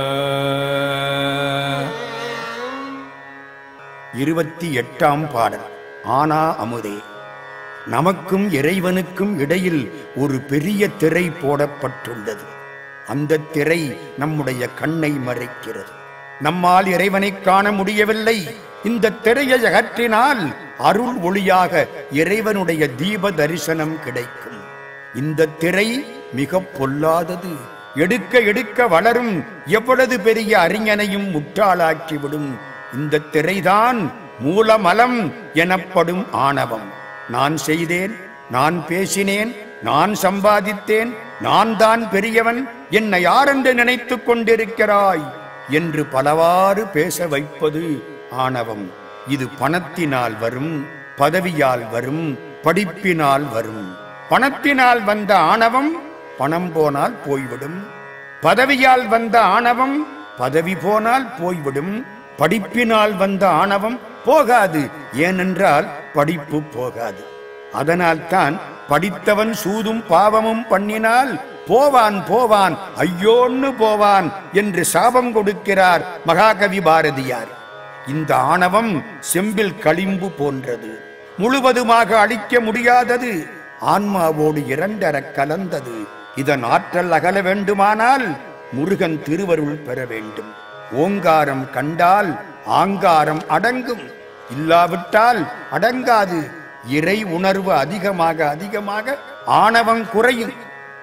இருபத்தி எட்டாம் பாடல் ஆனா அமுதே நமக்கும் இறைவனுக்கும் இடையில் ஒரு பெரிய திரை போடப்பட்டுள்ளது அந்த திரை நம்முடைய கண்ணை மறைக்கிறது நம்மால் இறைவனை காண முடியவில்லை இந்த திரையை அகற்றினால் அருள் ஒளியாக இறைவனுடைய தீப தரிசனம் கிடைக்கும் இந்த திரை மிக பொல்லாதது எடுக்க எடுக்க வளரும் எவ்வளவு பெரிய அறிஞனையும் முட்டாளாக்கிவிடும் இந்த திரைதான் மூலமலம் எனப்படும் ஆணவம் நான் செய்தேன் நான் பேசினேன் நான் சம்பாதித்தேன் நான் தான் பெரியவன் என்னை யாரென்று நினைத்துக் கொண்டிருக்கிறாய் என்று பலவாறு பேச வைப்பது ஆணவம் இது பணத்தினால் வரும் பதவியால் வரும் படிப்பினால் வரும் பணத்தினால் வந்த ஆணவம் பணம் போனால் போய்விடும் பதவியால் வந்த ஆணவம் பதவி போனால் போய்விடும் படிப்பினால் வந்த ஆணவம் போகாது ஏனென்றால் படிப்பு போகாது அதனால்தான் படித்தவன் சூதும் பாவமும் பண்ணினால் போவான் போவான் ஐயோன்னு போவான் என்று சாபம் கொடுக்கிறார் மகாகவி பாரதியார் இந்த ஆணவம் செம்பில் களிம்பு போன்றது முழுவதுமாக அழிக்க முடியாதது ஆன்மாவோடு இரண்டர கலந்தது இதன் ஆற்றல் அகல வேண்டுமானால் முருகன் திருவருள் பெற வேண்டும் ஓங்காரம் கண்டால் ஆங்காரம் அடங்கும் இல்லாவிட்டால் அடங்காது இறை உணர்வு அதிகமாக அதிகமாக ஆணவம் குறையும்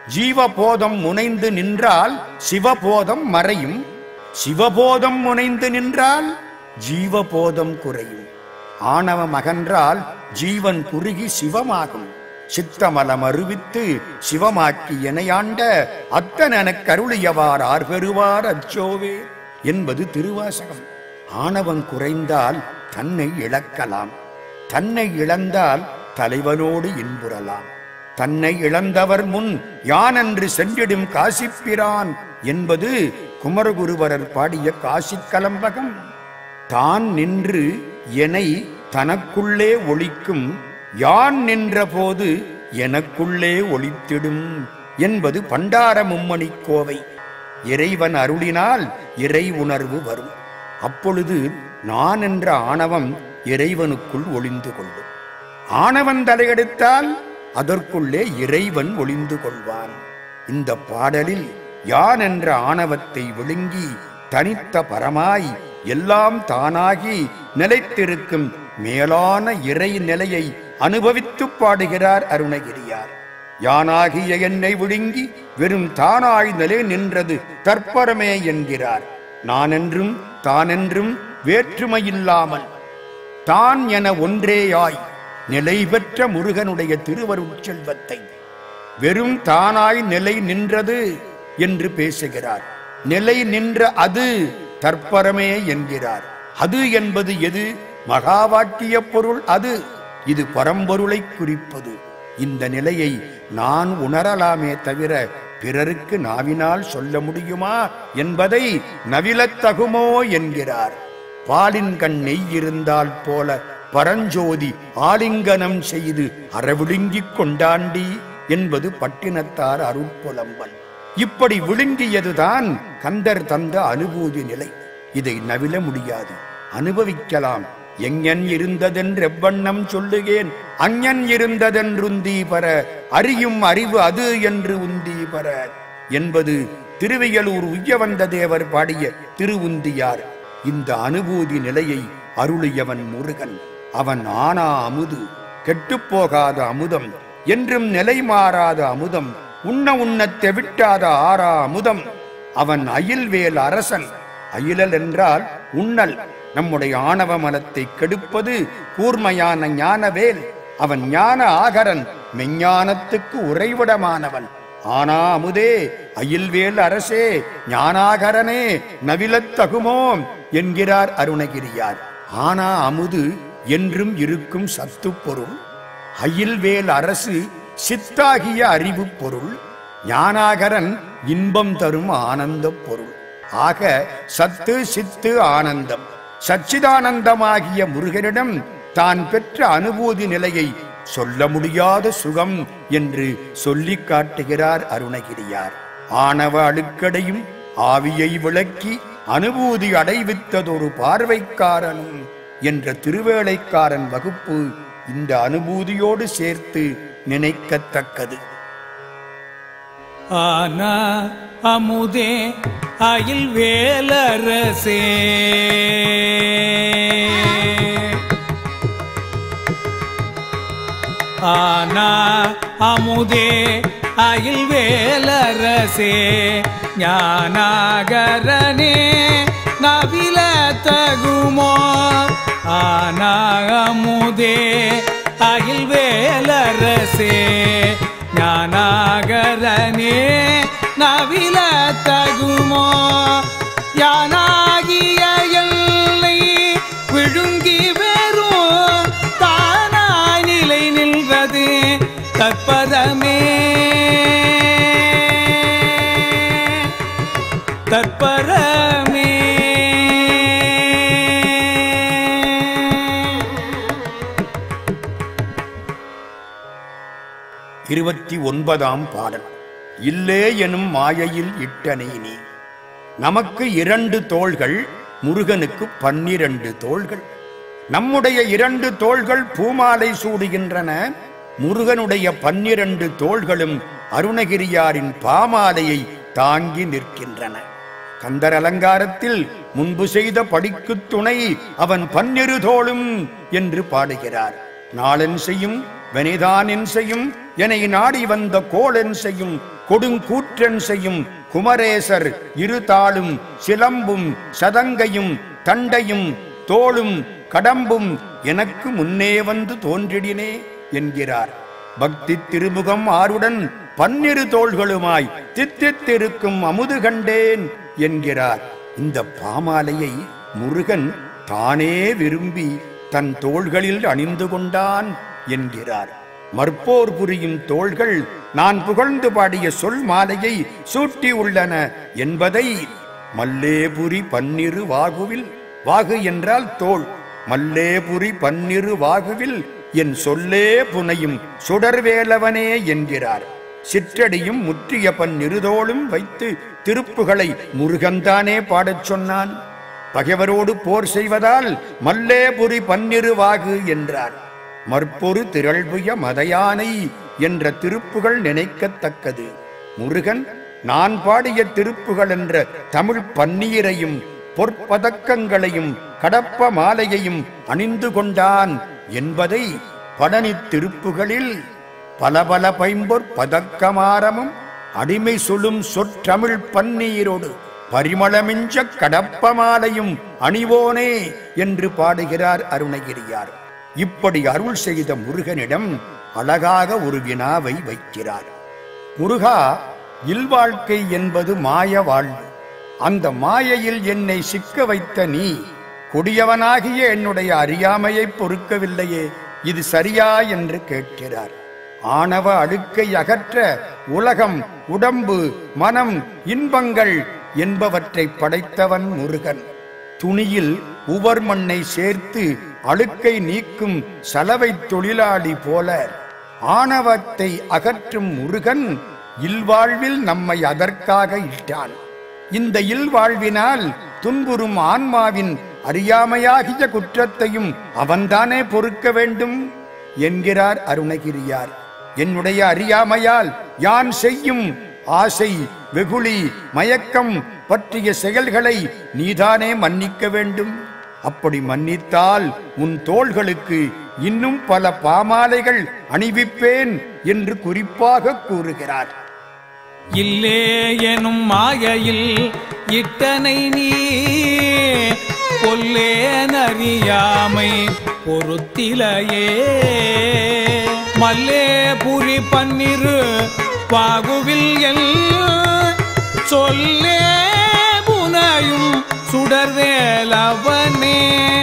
ஜீவபோதம் முனைந்து நின்றால் சிவபோதம் மறையும் சிவபோதம் முனைந்து நின்றால் ஜீவபோதம் குறையும் ஆணவம் அகன்றால் ஜீவன் குறுகி சிவமாகும் சித்தமலம் அறிவித்து சிவமாக்கி எனையாண்ட அத்தனெனக் கருளியவார் ஆர்பெறுவார் அச்சோவே என்பது திருவாசகம் ஆணவம் குறைந்தால் தன்னை இழக்கலாம் தன்னை இழந்தால் தலைவனோடு இன்புறலாம் தன்னை இழந்தவர் முன் யான் என்று சென்றிடும் காசிப்பிரான் என்பது குமரகுருவரர் பாடிய காசிக் கலம்பகம் தான் நின்று எனை தனக்குள்ளே ஒளிக்கும் யான் நின்ற போது எனக்குள்ளே ஒளித்திடும் என்பது பண்டார மும்மணி கோவை இறைவன் அருளினால் இறை உணர்வு வரும் அப்பொழுது நான் என்ற ஆணவம் இறைவனுக்குள் ஒளிந்து கொள்ளும் ஆணவன் தலையெடுத்தால் அதற்குள்ளே இறைவன் ஒளிந்து கொள்வான் இந்த பாடலில் யான் என்ற ஆணவத்தை விழுங்கி தனித்த பரமாய் எல்லாம் தானாகி நிலைத்திருக்கும் மேலான இறை நிலையை அனுபவித்து பாடுகிறார் அருணகிரியார் யானாகிய என்னை விழுங்கி வெறும் தானாய் நிலை நின்றது தற்பரமே என்கிறார் நானென்றும் தானென்றும் வேற்றுமையில்லாமல் தான் என ஒன்றேயாய் நிலை பெற்ற முருகனுடைய திருவருட் செல்வத்தை வெறும் தானாய் நிலை நின்றது என்று பேசுகிறார் நிலை நின்ற அது தற்பரமே என்கிறார் அது என்பது எது மகா வாக்கிய பொருள் அது இது பரம்பொருளை குறிப்பது இந்த நிலையை நான் உணரலாமே தவிர பிறருக்கு நாவினால் சொல்ல முடியுமா என்பதை நவிலத்தகுமோ என்கிறார் பாலின் கண் நெய் இருந்தால் போல பரஞ்சோதி ஆலிங்கனம் செய்து அறவிழுங்கிக் கொண்டாண்டி என்பது பட்டினத்தார் அருட்புலம்பல் இப்படி விழுங்கியதுதான் கந்தர் தந்த அனுபூதி நிலை இதை நவில முடியாது அனுபவிக்கலாம் எங்கன் இருந்ததென்று எவ்வண்ணம் சொல்லுகேன் அஞ்ஞன் இருந்ததென்றுந்தி பர அறியும் அறிவு அது என்று உந்தி பர என்பது திருவையலூர் உய்யவந்த தேவர் பாடிய திருவுந்தியார் இந்த அனுபூதி நிலையை அருளியவன் முருகன் அவன் ஆனா அமுது கெட்டுப்போகாத அமுதம் என்றும் நிலை மாறாத அமுதம் உண்ண உண்ணத் தெவிட்டாத ஆறா அமுதம் அவன் அயில்வேல் அரசன் அயிலல் என்றால் உண்ணல் நம்முடைய ஆணவ மலத்தை கெடுப்பது கூர்மையான ஞானவேல் அவன் ஞான ஆகரன் மெஞ்ஞானத்துக்கு உறைவிடமானவன் ஆனா அமுதே அயில்வேல் அரசே ஞானாகரனே நவிலத்தகுமோ என்கிறார் அருணகிரியார் ஆனா அமுது என்றும் இருக்கும் சத்து பொருள் அயில்வேல் அரசு சித்தாகிய அறிவு பொருள் ஞானாகரன் இன்பம் தரும் ஆனந்த பொருள் ஆக சத்து சித்து ஆனந்தம் சச்சிதானந்தமாகிய முருகனிடம் தான் பெற்ற அனுபூதி நிலையை சொல்ல முடியாத சுகம் என்று சொல்லிக் காட்டுகிறார் அருணகிரியார் ஆணவ அழுக்கடையும் ஆவியை விளக்கி அனுபூதி அடைவித்ததொரு பார்வைக்காரனும் என்ற திருவேளைக்காரன் வகுப்பு இந்த அனுபூதியோடு சேர்த்து நினைக்கத்தக்கது ஆனா அமுதே அயில் வேலரசே ஆனா அமுதே அயில் வேலரசே ஞானாகரனே நவில தகுமோ ஆனா அமுதே அயில் வேலரசே ஞானாகரனே நவில தகுமோ யானாகிய எல்லை விழுங்கி வெறும் தானாய் நிலை நின்றது தற்பதமே தற்பரமே இருபத்தி ஒன்பதாம் பாடல் இல்லே எனும் மாயையில் இட்டனை நீ நமக்கு இரண்டு தோள்கள் முருகனுக்கு பன்னிரண்டு தோள்கள் நம்முடைய இரண்டு தோள்கள் பூமாலை சூடுகின்றன முருகனுடைய பன்னிரண்டு தோள்களும் அருணகிரியாரின் பாமாலையை தாங்கி நிற்கின்றன கந்தர் அலங்காரத்தில் முன்பு செய்த படிக்குத் துணை அவன் பன்னிரு தோளும் என்று பாடுகிறார் நாளென் செய்யும் வெனிதான் என் செய்யும் என்னை நாடி வந்த கோளென் செய்யும் கொடுங்கூற்றன் செய்யும் குமரேசர் இரு தாளும் சிலம்பும் சதங்கையும் தண்டையும் தோளும் கடம்பும் எனக்கு முன்னே வந்து தோன்றிடினே என்கிறார் பக்தி திருமுகம் ஆருடன் பன்னிரு தோள்களுமாய் தித்தித்திருக்கும் அமுது கண்டேன் என்கிறார் இந்த பாமாலையை முருகன் தானே விரும்பி தன் தோள்களில் அணிந்து கொண்டான் என்கிறார் மற்போர் புரியும் தோள்கள் நான் புகழ்ந்து பாடிய சொல் மாலையை சூட்டி உள்ளன என்பதை மல்லேபுரி பன்னிரு வாகுவில் வாகு என்றால் தோள் மல்லேபுரி பன்னிரு வாகுவில் என் சொல்லே புனையும் சுடர்வேலவனே என்கிறார் சிற்றடியும் முற்றிய பன்னிருதோளும் வைத்து திருப்புகளை முருகன்தானே பாடச் சொன்னான் பகைவரோடு போர் செய்வதால் மல்லேபுரி பன்னிருவாகு என்றார் மற்பொரு திரள்புய மதையானை என்ற திருப்புகள் நினைக்கத்தக்கது முருகன் நான் பாடிய திருப்புகள் என்ற தமிழ் பன்னீரையும் பொற்பதக்கங்களையும் கடப்ப மாலையையும் அணிந்து கொண்டான் என்பதை படனித் திருப்புகளில் பல பல பைம்பொற் பதக்கமாரமும் அடிமை சொல்லும் சொற்றமிழ் பன்னீரோடு பரிமளமிஞ்ச கடப்பமாலையும் அணிவோனே என்று பாடுகிறார் அருணகிரியார் இப்படி அருள் செய்த முருகனிடம் அழகாக ஒரு வினாவை வைக்கிறார் முருகா இல்வாழ்க்கை என்பது மாய வாழ்வு அந்த மாயையில் என்னை சிக்க வைத்த நீ கொடியவனாகிய என்னுடைய அறியாமையை பொறுக்கவில்லையே இது சரியா என்று கேட்கிறார் ஆணவ அழுக்கை அகற்ற உலகம் உடம்பு மனம் இன்பங்கள் என்பவற்றை படைத்தவன் முருகன் துணியில் உவர் மண்ணை சேர்த்து அழுக்கை நீக்கும் சலவை தொழிலாளி போல ஆணவத்தை அகற்றும் முருகன் இல்வாழ்வில் நம்மை அதற்காக இட்டான் இந்த இல்வாழ்வினால் துன்புறும் ஆன்மாவின் அறியாமையாகிய குற்றத்தையும் அவன்தானே பொறுக்க வேண்டும் என்கிறார் அருணகிரியார் என்னுடைய அறியாமையால் யான் செய்யும் ஆசை வெகுளி மயக்கம் பற்றிய செயல்களை நீதானே மன்னிக்க வேண்டும் அப்படி மன்னித்தால் உன் தோள்களுக்கு இன்னும் பல பாமாலைகள் அணிவிப்பேன் என்று குறிப்பாக கூறுகிறார் இல்லே எனும் மாயையில் இட்டனை நீ கொல்லேனறியாமை பொறுத்திலையே மல்லே புரி பன்னிரு பாகுவில் எல் சொல்லே புனையும் சுடர்வேலவனே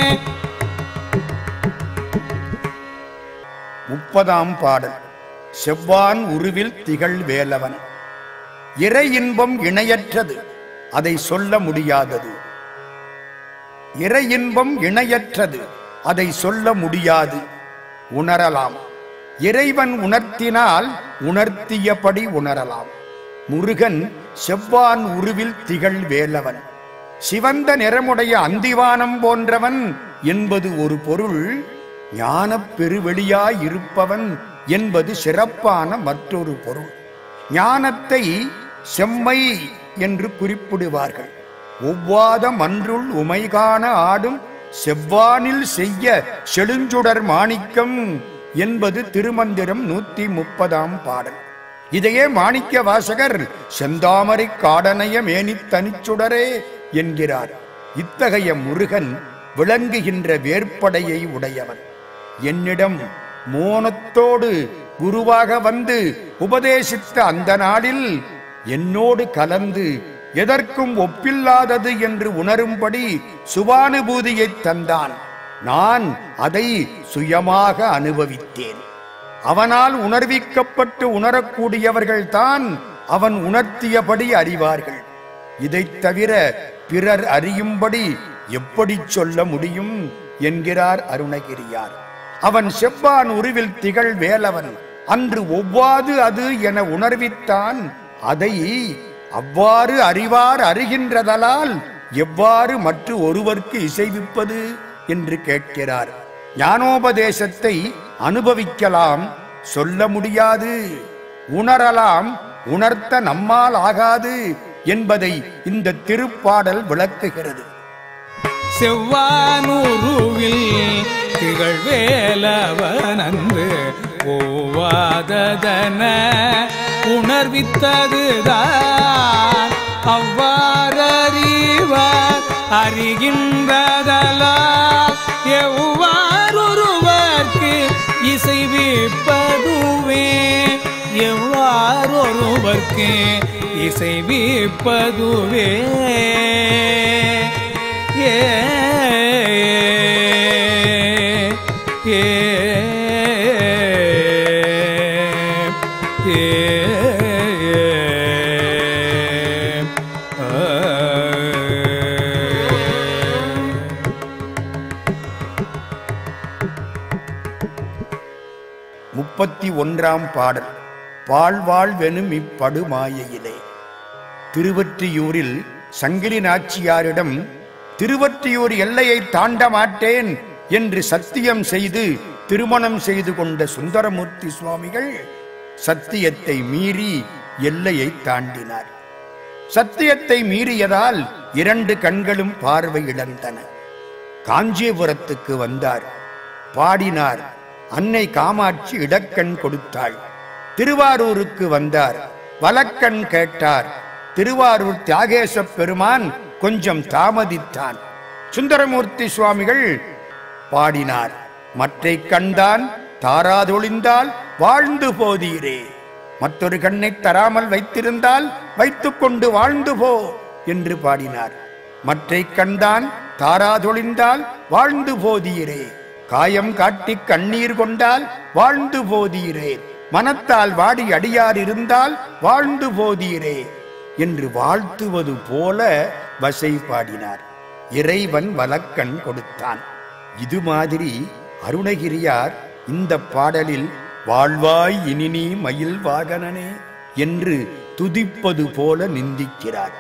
முப்பதாம் பாடல் செவ்வான் உருவில் திகழ் வேலவன் இறை இன்பம் இணையற்றது அதை சொல்ல முடியாதது இறை இன்பம் இணையற்றது அதை சொல்ல முடியாது உணரலாம் இறைவன் உணர்த்தினால் உணர்த்தியபடி உணரலாம் முருகன் செவ்வான் உருவில் திகழ் வேலவன் சிவந்த நிறமுடைய அந்திவானம் போன்றவன் என்பது ஒரு பொருள் ஞானப் பெருவெளியாய் இருப்பவன் என்பது சிறப்பான மற்றொரு பொருள் ஞானத்தை செம்மை என்று குறிப்பிடுவார்கள் ஒவ்வாத மன்றுள் உமைகாண ஆடும் செவ்வானில் செய்ய செழுஞ்சுடர் மாணிக்கம் என்பது திருமந்திரம் நூத்தி முப்பதாம் பாடல் இதையே மாணிக்க வாசகர் செந்தாமரை காடனைய மேனித் தனிச்சுடரே என்கிறார் இத்தகைய முருகன் விளங்குகின்ற வேற்படையை உடையவன் என்னிடம் மோனத்தோடு குருவாக வந்து உபதேசித்த அந்த நாளில் என்னோடு கலந்து எதற்கும் ஒப்பில்லாதது என்று உணரும்படி சுபானுபூதியை தந்தான் நான் அதை சுயமாக அனுபவித்தேன் அவனால் உணர்விக்கப்பட்டு உணரக்கூடியவர்கள்தான் அவன் உணர்த்தியபடி அறிவார்கள் இதைத் தவிர பிறர் அறியும்படி எப்படி சொல்ல முடியும் என்கிறார் அருணகிரியார் அவன் செவ்வான் உருவில் திகழ் வேலவன் அன்று ஒவ்வாது அது என உணர்வித்தான் அதை அவ்வாறு அறிவார் அறிகின்றதலால் எவ்வாறு மற்ற ஒருவர்க்கு இசைவிப்பது என்று கேட்கிறார் ஞானோபதேசத்தை அனுபவிக்கலாம் சொல்ல முடியாது உணரலாம் உணர்த்த நம்மால் ஆகாது என்பதை இந்த திருப்பாடல் விளக்குகிறது செவ்வானூருவில் திகழ்வேலவனன்று ஓவாததன உணர்வித்ததுதான் அவ்வாறறிவார் அறிகின்றதலால் எவ்வாறொருவர்க்கு இசைவிப்பதுவே எவ்வாறொருவர்க்கு இசைவிப்பதுவே ஏ ஏ ஏ முப்பத்தி ஒன்றாம் பாடல் பாழ்வாழ்வெனும் இப்படுமாயையிலே திருவற்றியூரில் சங்கிலி நாச்சியாரிடம் திருவற்றியூர் எல்லையை தாண்ட மாட்டேன் என்று சத்தியம் செய்து திருமணம் செய்து கொண்ட சுந்தரமூர்த்தி சுவாமிகள் சத்தியத்தை மீறி எல்லையை தாண்டினார் சத்தியத்தை மீறியதால் இரண்டு கண்களும் பார்வை இழந்தன காஞ்சிபுரத்துக்கு வந்தார் பாடினார் அன்னை காமாட்சி இடக்கண் கொடுத்தாள் திருவாரூருக்கு வந்தார் வலக்கண் கேட்டார் திருவாரூர் தியாகேச பெருமான் கொஞ்சம் தாமதித்தான் சுந்தரமூர்த்தி சுவாமிகள் பாடினார் மற்றை கண்தான் தாராதொழிந்தால் வாழ்ந்து போதீரே மற்றொரு கண்ணை தராமல் வைத்திருந்தால் வைத்துக்கொண்டு வாழ்ந்து போ என்று பாடினார் மற்றை கண்தான் தாராதொழிந்தால் வாழ்ந்து போதீரே காயம் காட்டி கண்ணீர் கொண்டால் வாழ்ந்து போதீரே மனத்தால் வாடி அடியார் இருந்தால் வாழ்ந்து போதீரே என்று வாழ்த்துவது போல வசை பாடினார் இறைவன் வலக்கண் கொடுத்தான் இது மாதிரி அருணகிரியார் இந்த பாடலில் வாழ்வாய் இனினி மயில் வாகனனே என்று துதிப்பது போல நிந்திக்கிறார்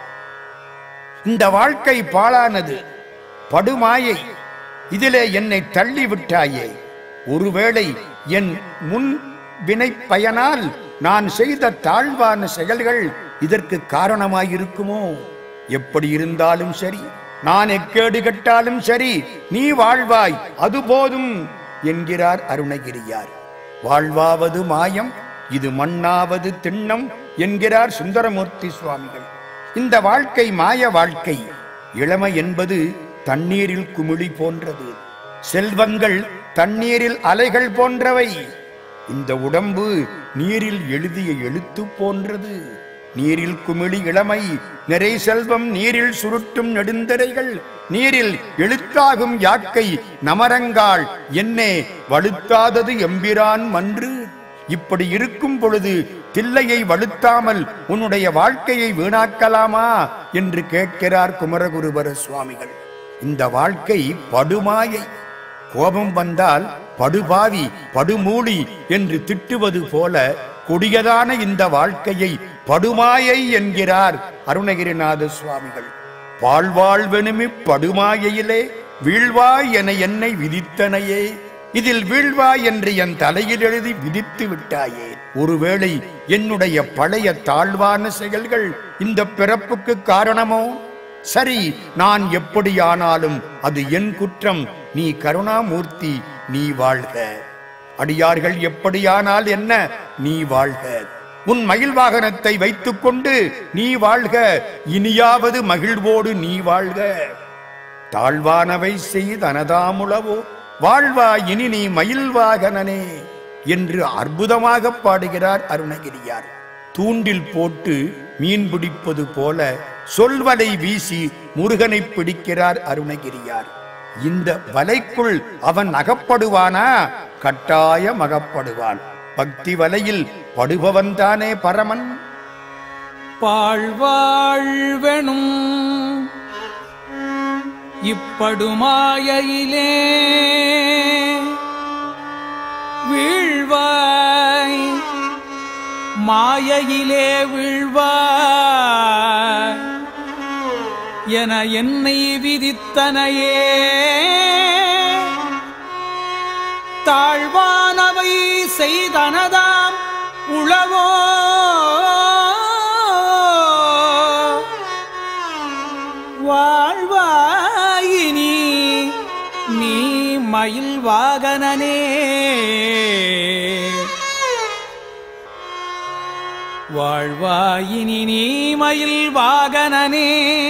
இந்த வாழ்க்கை பாழானது படுமாயை இதிலே என்னை தள்ளி விட்டாயே ஒருவேளை என் முன் வினை பயனால் நான் செய்த தாழ்வான செயல்கள் இதற்கு காரணமாயிருக்குமோ எப்படி இருந்தாலும் சரி நான் எக்கேடு கட்டாலும் சரி நீ வாழ்வாய் அது போதும் என்கிறார் அருணகிரியார் வாழ்வாவது மாயம் இது மண்ணாவது திண்ணம் என்கிறார் சுந்தரமூர்த்தி சுவாமிகள் இந்த வாழ்க்கை மாய வாழ்க்கை இளமை என்பது தண்ணீரில் குமிழி போன்றது செல்வங்கள் தண்ணீரில் அலைகள் போன்றவை இந்த உடம்பு நீரில் எழுதிய எழுத்து போன்றது நீரில் குமிழி இளமை நிறை செல்வம் நீரில் சுருட்டும் நெடுந்தரைகள் நீரில் எழுத்தாகும் யாக்கை நமரங்காள் என்னே வலுத்தாதது எம்பிரான் மன்று இப்படி இருக்கும் பொழுது தில்லையை வலுத்தாமல் உன்னுடைய வாழ்க்கையை வீணாக்கலாமா என்று கேட்கிறார் குமரகுருபர சுவாமிகள் இந்த வாழ்க்கை படுமாயை கோபம் வந்தால் படுபாவி படுமூடி என்று திட்டுவது போல கொடியதான இந்த வாழ்க்கையை படுமாயை என்கிறார் அருணகிரிநாத சுவாமிகள் பாழ்வாழ்வெனுமி படுமாயையிலே வீழ்வாய் என என்னை விதித்தனையே இதில் வீழ்வாய் என்று என் தலையில் எழுதி விதித்து விட்டாயே ஒருவேளை என்னுடைய பழைய தாழ்வான செயல்கள் இந்த பிறப்புக்கு காரணமோ சரி நான் எப்படியானாலும் அது என் குற்றம் நீ கருணாமூர்த்தி நீ வாழ்க அடியார்கள் எப்படியானால் என்ன நீ வாழ்க உன் மயில் வாகனத்தை வைத்துக்கொண்டு நீ வாழ்க இனியாவது மகிழ்வோடு நீ வாழ்க தாழ்வானவை செய்தனதாமுளவோ வாழ்வா இனி நீ மயில் வாகனனே என்று அற்புதமாக பாடுகிறார் அருணகிரியார் தூண்டில் போட்டு மீன் பிடிப்பது போல சொல்வலை வீசி முருகனை பிடிக்கிறார் அருணகிரியார் இந்த வலைக்குள் அவன் அகப்படுவானா கட்டாயம் அகப்படுவான் பக்தி வலையில் படுபவன்தானே பரமன் பாழ்வாழ்வெனும் இப்படுமாயிலே வீழ்வாய் மாயையிலே வீழ்வாய் என என்னை விதித்தனையே தாழ்வானவை செய்தனதாம் உளவோ வாழ்வாயினி நீ மயில் வாகனனே வாழ்வாயினி நீ மயில் வாகனனே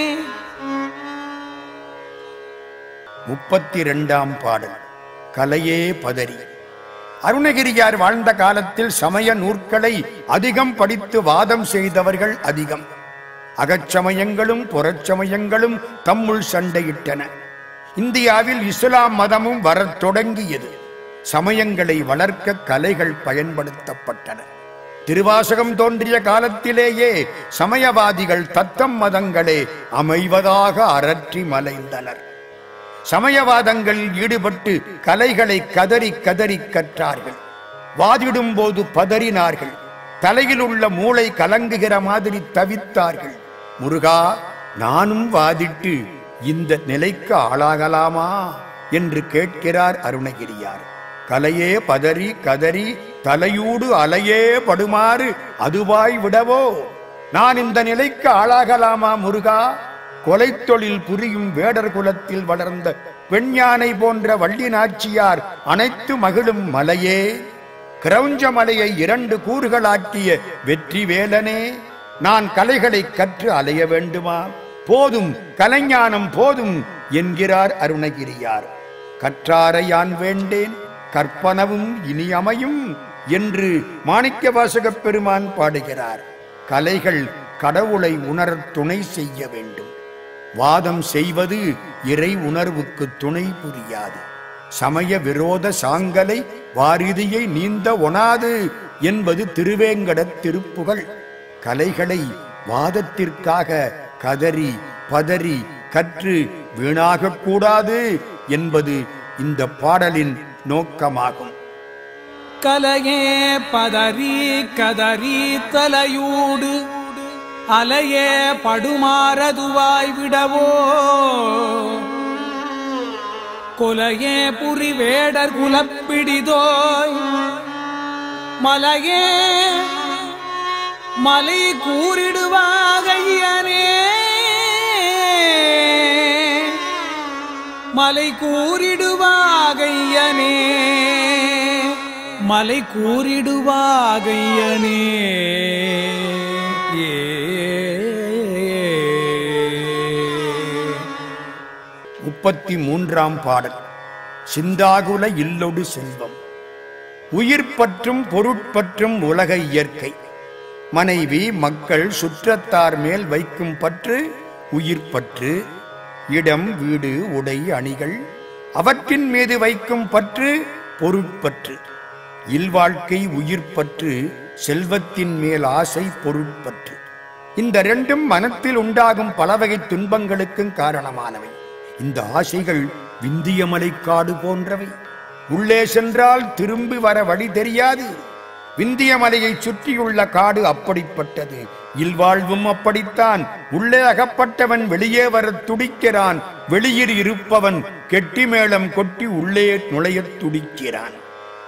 முப்பத்தி இரண்டாம் பாடல் கலையே பதறி அருணகிரியார் வாழ்ந்த காலத்தில் சமய நூற்களை அதிகம் படித்து வாதம் செய்தவர்கள் அதிகம் அகச்சமயங்களும் புறச்சமயங்களும் தம்முள் சண்டையிட்டன இந்தியாவில் இஸ்லாம் மதமும் வரத் தொடங்கியது சமயங்களை வளர்க்க கலைகள் பயன்படுத்தப்பட்டன திருவாசகம் தோன்றிய காலத்திலேயே சமயவாதிகள் தத்தம் மதங்களே அமைவதாக அரற்றி மலைந்தனர் சமயவாதங்களில் ஈடுபட்டு கலைகளை கதறி கதறி கற்றார்கள் வாதிடும் போது பதறினார்கள் தலையில் உள்ள மூளை கலங்குகிற மாதிரி தவித்தார்கள் முருகா நானும் வாதிட்டு இந்த நிலைக்கு ஆளாகலாமா என்று கேட்கிறார் அருணகிரியார் கலையே பதறி கதறி தலையூடு அலையே படுமாறு அதுவாய் விடவோ நான் இந்த நிலைக்கு ஆளாகலாமா முருகா கொலைத் தொழில் புரியும் வேடர் குலத்தில் வளர்ந்த பெண்யானை போன்ற வள்ளி நாச்சியார் அனைத்து மகிழும் மலையே கிரௌஞ்ச மலையை இரண்டு கூறுகளாக்கிய வெற்றி வேலனே நான் கலைகளை கற்று அலைய வேண்டுமா போதும் கலைஞானம் போதும் என்கிறார் அருணகிரியார் கற்றாரை யான் வேண்டேன் கற்பனவும் இனி அமையும் என்று மாணிக்க வாசகப் பெருமான் பாடுகிறார் கலைகள் கடவுளை உணரத் துணை செய்ய வேண்டும் வாதம் செய்வது இறை உணர்வுக்கு துணை புரியாது சமய விரோத சாங்கலை வாரிதியை நீந்த ஒணாது என்பது திருவேங்கடத் திருப்புகழ் கலைகளை வாதத்திற்காக கதறி பதறி கற்று வீணாகக் கூடாது என்பது இந்த பாடலின் நோக்கமாகும் கலையே பதறி கதறி தலையூடு அலையே படுமாறதுவாய் விடவோ கொலையே புரி வேடர் குலப்பிடிதோய் மலையே மலை கூறிடுவாகையனே மலை கூறிடுவாகையனே மலை கூறிடுவாகையனே ஏ முப்பத்தி மூன்றாம் பாடல் சிந்தாகுல இல்லொடு செல்வம் உயிர் பற்றும் பொருட்பற்றும் உலக இயற்கை மனைவி மக்கள் சுற்றத்தார் மேல் வைக்கும் பற்று உயிர் பற்று இடம் வீடு உடை அணிகள் அவற்றின் மீது வைக்கும் பற்று பொருட்பற்று இல்வாழ்க்கை உயிர் பற்று செல்வத்தின் மேல் ஆசை பொருட்பற்று இந்த ரெண்டும் மனத்தில் உண்டாகும் பலவகை துன்பங்களுக்கும் காரணமானவை இந்த ஆசைகள் விந்திய மலைக்காடு போன்றவை உள்ளே சென்றால் திரும்பி வர வழி தெரியாது விந்திய மலையை சுற்றியுள்ள காடு அப்படிப்பட்டது இல்வாழ்வும் அப்படித்தான் உள்ளே அகப்பட்டவன் வெளியே வரத் துடிக்கிறான் வெளியில் இருப்பவன் கெட்டி மேளம் கொட்டி உள்ளே நுழையத் துடிக்கிறான்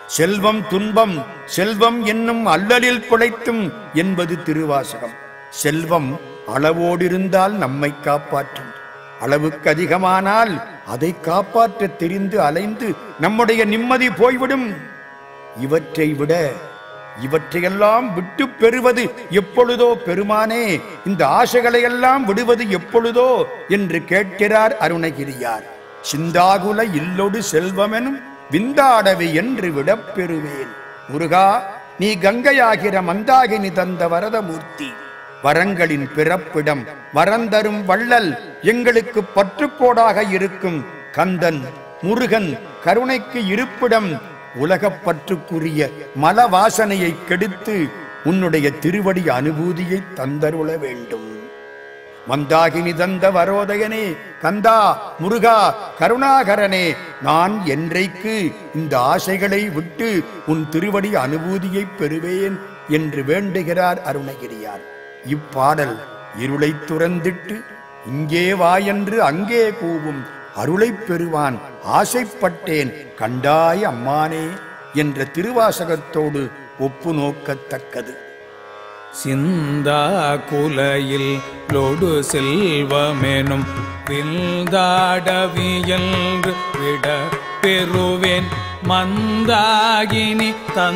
செல்வம் துன்பம் செல்வம் என்னும் அல்லலில் பிழைத்தும் என்பது திருவாசகம் செல்வம் அளவோடிருந்தால் நம்மை காப்பாற்றும் அளவுக்கு அதிகமானால் அதை காப்பாற்ற தெரிந்து அலைந்து நம்முடைய நிம்மதி போய்விடும் இவற்றை விட இவற்றையெல்லாம் விட்டு பெறுவது எப்பொழுதோ பெருமானே இந்த ஆசைகளை எல்லாம் விடுவது எப்பொழுதோ என்று கேட்கிறார் அருணகிரியார் சிந்தாகுல இல்லொடு செல்வமெனும் விந்தாடவி என்று விடப் பெறுவேன் முருகா நீ கங்கையாகிற மந்தாகினி தந்த வரதமூர்த்தி வரங்களின் பிறப்பிடம் வரந்தரும் வள்ளல் எங்களுக்கு பற்றுக்கோடாக இருக்கும் கந்தன் முருகன் கருணைக்கு இருப்பிடம் உலகப் பற்றுக்குரிய மல வாசனையை கெடுத்து உன்னுடைய திருவடி அனுபூதியை தந்தருள வேண்டும் மந்தாகினி தந்த வரோதயனே கந்தா முருகா கருணாகரனே நான் என்றைக்கு இந்த ஆசைகளை விட்டு உன் திருவடி அனுபூதியை பெறுவேன் என்று வேண்டுகிறார் அருணகிரியார் இப்பாடல் இருளைத் துறந்திட்டு இங்கே வா என்று அங்கே கூவும் அருளைப் பெறுவான் ஆசைப்பட்டேன் கண்டாய் அம்மானே என்ற திருவாசகத்தோடு ஒப்பு நோக்கத்தக்கது சிந்தா குலையில் லொடு செல்வமெனும் வில்தாடவியல்று விட பெறுவேன் மந்தாகினி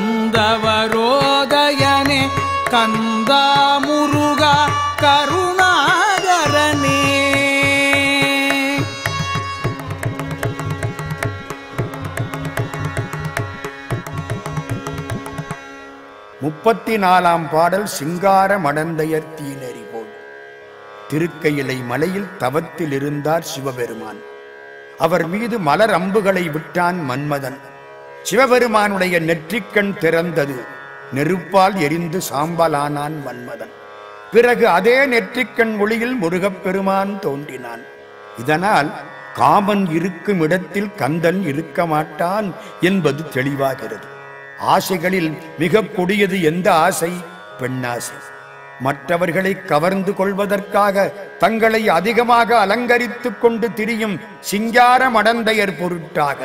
தந்தவரோதயனே கந்தா முருகா கருணாகரனே முப்பத்தி நாலாம் பாடல் சிங்கார மடந்தையர் தீநெறி போல் திருக்கையிலை மலையில் தவத்தில் இருந்தார் சிவபெருமான் அவர் மீது மலர் அம்புகளை விட்டான் மன்மதன் சிவபெருமானுடைய நெற்றிக்கண் திறந்தது நெருப்பால் எரிந்து சாம்பலானான் மன்மதன் பிறகு அதே நெற்றிக்கண் ஒளியில் முருகப்பெருமான் தோன்றினான் இதனால் காமன் இருக்கும் இடத்தில் கந்தன் இருக்க மாட்டான் என்பது தெளிவாகிறது ஆசைகளில் மிக கொடியது எந்த ஆசை பெண்ணாசை மற்றவர்களை கவர்ந்து கொள்வதற்காக தங்களை அதிகமாக அலங்கரித்துக் கொண்டு திரியும் சிங்கார மடந்தையர் பொருட்டாக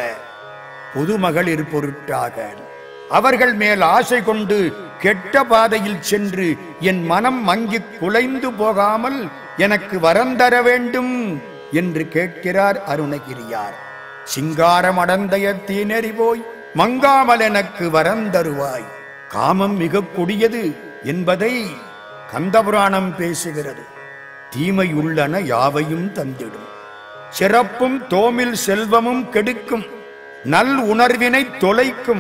பொதுமகளிர் பொருட்டாக அவர்கள் மேல் ஆசை கொண்டு கெட்ட பாதையில் சென்று என் மனம் மங்கிக் குலைந்து போகாமல் எனக்கு வரந்தர வேண்டும் என்று கேட்கிறார் அருணகிரியார் சிங்காரம் அடந்தைய தீநெறி போய் மங்காமல் எனக்கு வரந்தருவாய் காமம் மிக கொடியது என்பதை கந்தபுராணம் பேசுகிறது தீமை உள்ளன யாவையும் தந்திடும் சிறப்பும் தோமில் செல்வமும் கெடுக்கும் நல் உணர்வினை தொலைக்கும்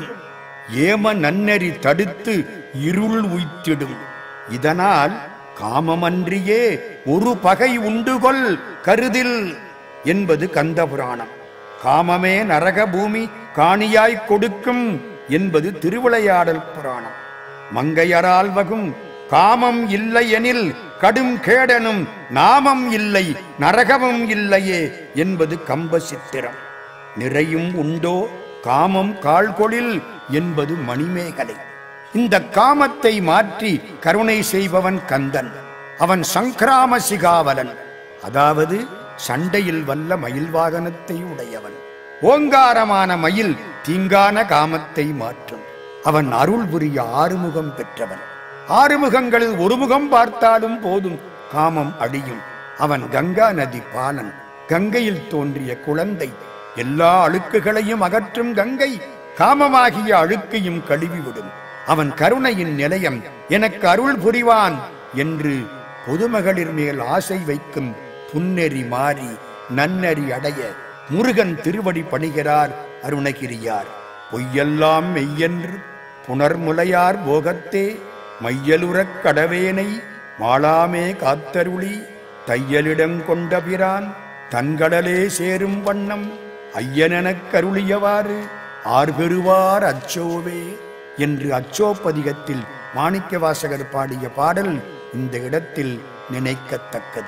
ஏம நன்னெறி தடுத்து இருள் உய்த்திடும் இதனால் காமமன்றியே ஒரு பகை உண்டுகொள் கருதில் என்பது கந்தபுராணம் காமமே நரக பூமி காணியாய் கொடுக்கும் என்பது திருவிளையாடல் புராணம் மங்கையரால் வகும் காமம் இல்லை எனில் கடும் கேடனும் நாமம் இல்லை நரகமும் இல்லையே என்பது கம்ப சித்திரம் நிறையும் உண்டோ காமம் கால்கொளில் என்பது மணிமேகலை இந்த காமத்தை மாற்றி கருணை செய்பவன் கந்தன் அவன் சங்கிராம சிகாவலன் அதாவது சண்டையில் வல்ல மயில் வாகனத்தை உடையவன் ஓங்காரமான மயில் தீங்கான காமத்தை மாற்றும் அவன் அருள் புரிய ஆறுமுகம் பெற்றவன் ஆறுமுகங்களில் ஒரு முகம் பார்த்தாலும் போதும் காமம் அழியும் அவன் கங்கா நதி பாலன் கங்கையில் தோன்றிய குழந்தை எல்லா அழுக்குகளையும் அகற்றும் கங்கை காமமாகிய அழுக்கையும் கழுவிவிடும் அவன் கருணையின் நிலையம் எனக்கு அருள் புரிவான் என்று பொதுமகளிர் மேல் ஆசை வைக்கும் புன்னெறி மாறி நன்னெறி அடைய முருகன் திருவடி பணிகிறார் அருணகிரியார் பொய்யெல்லாம் மெய்யென்று புனர்முலையார் போகத்தே மையலுறக் கடவேனை மாளாமே காத்தருளி தையலிடம் கொண்ட பிரான் தன்கடலே சேரும் வண்ணம் ஐயனெனக் கருளியவாறு ஆர்பெறுவார் அச்சோவே என்று அச்சோப்பதிகத்தில் மாணிக்க வாசகர் பாடிய பாடல் இந்த இடத்தில் நினைக்கத்தக்கது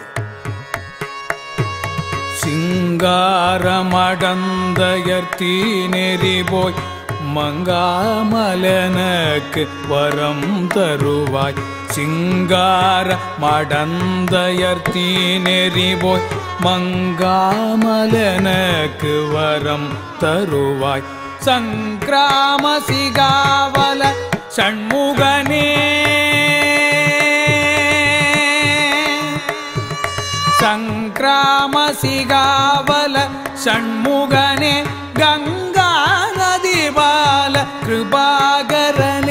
சிங்காரமடந்தயர் தீநெறி போய் மங்காமலனக்கு வரம் தருவாய் சிங்கார மடந்தயர் தீநெறி போய் மங்காமலனக்கு வரம் தருவாய் சங்கிராம சிகாவல ஷண்முகனே சங்கிராம சிகாவல ஷண்முகனே கங்கா நதி பால கிருபாகரனே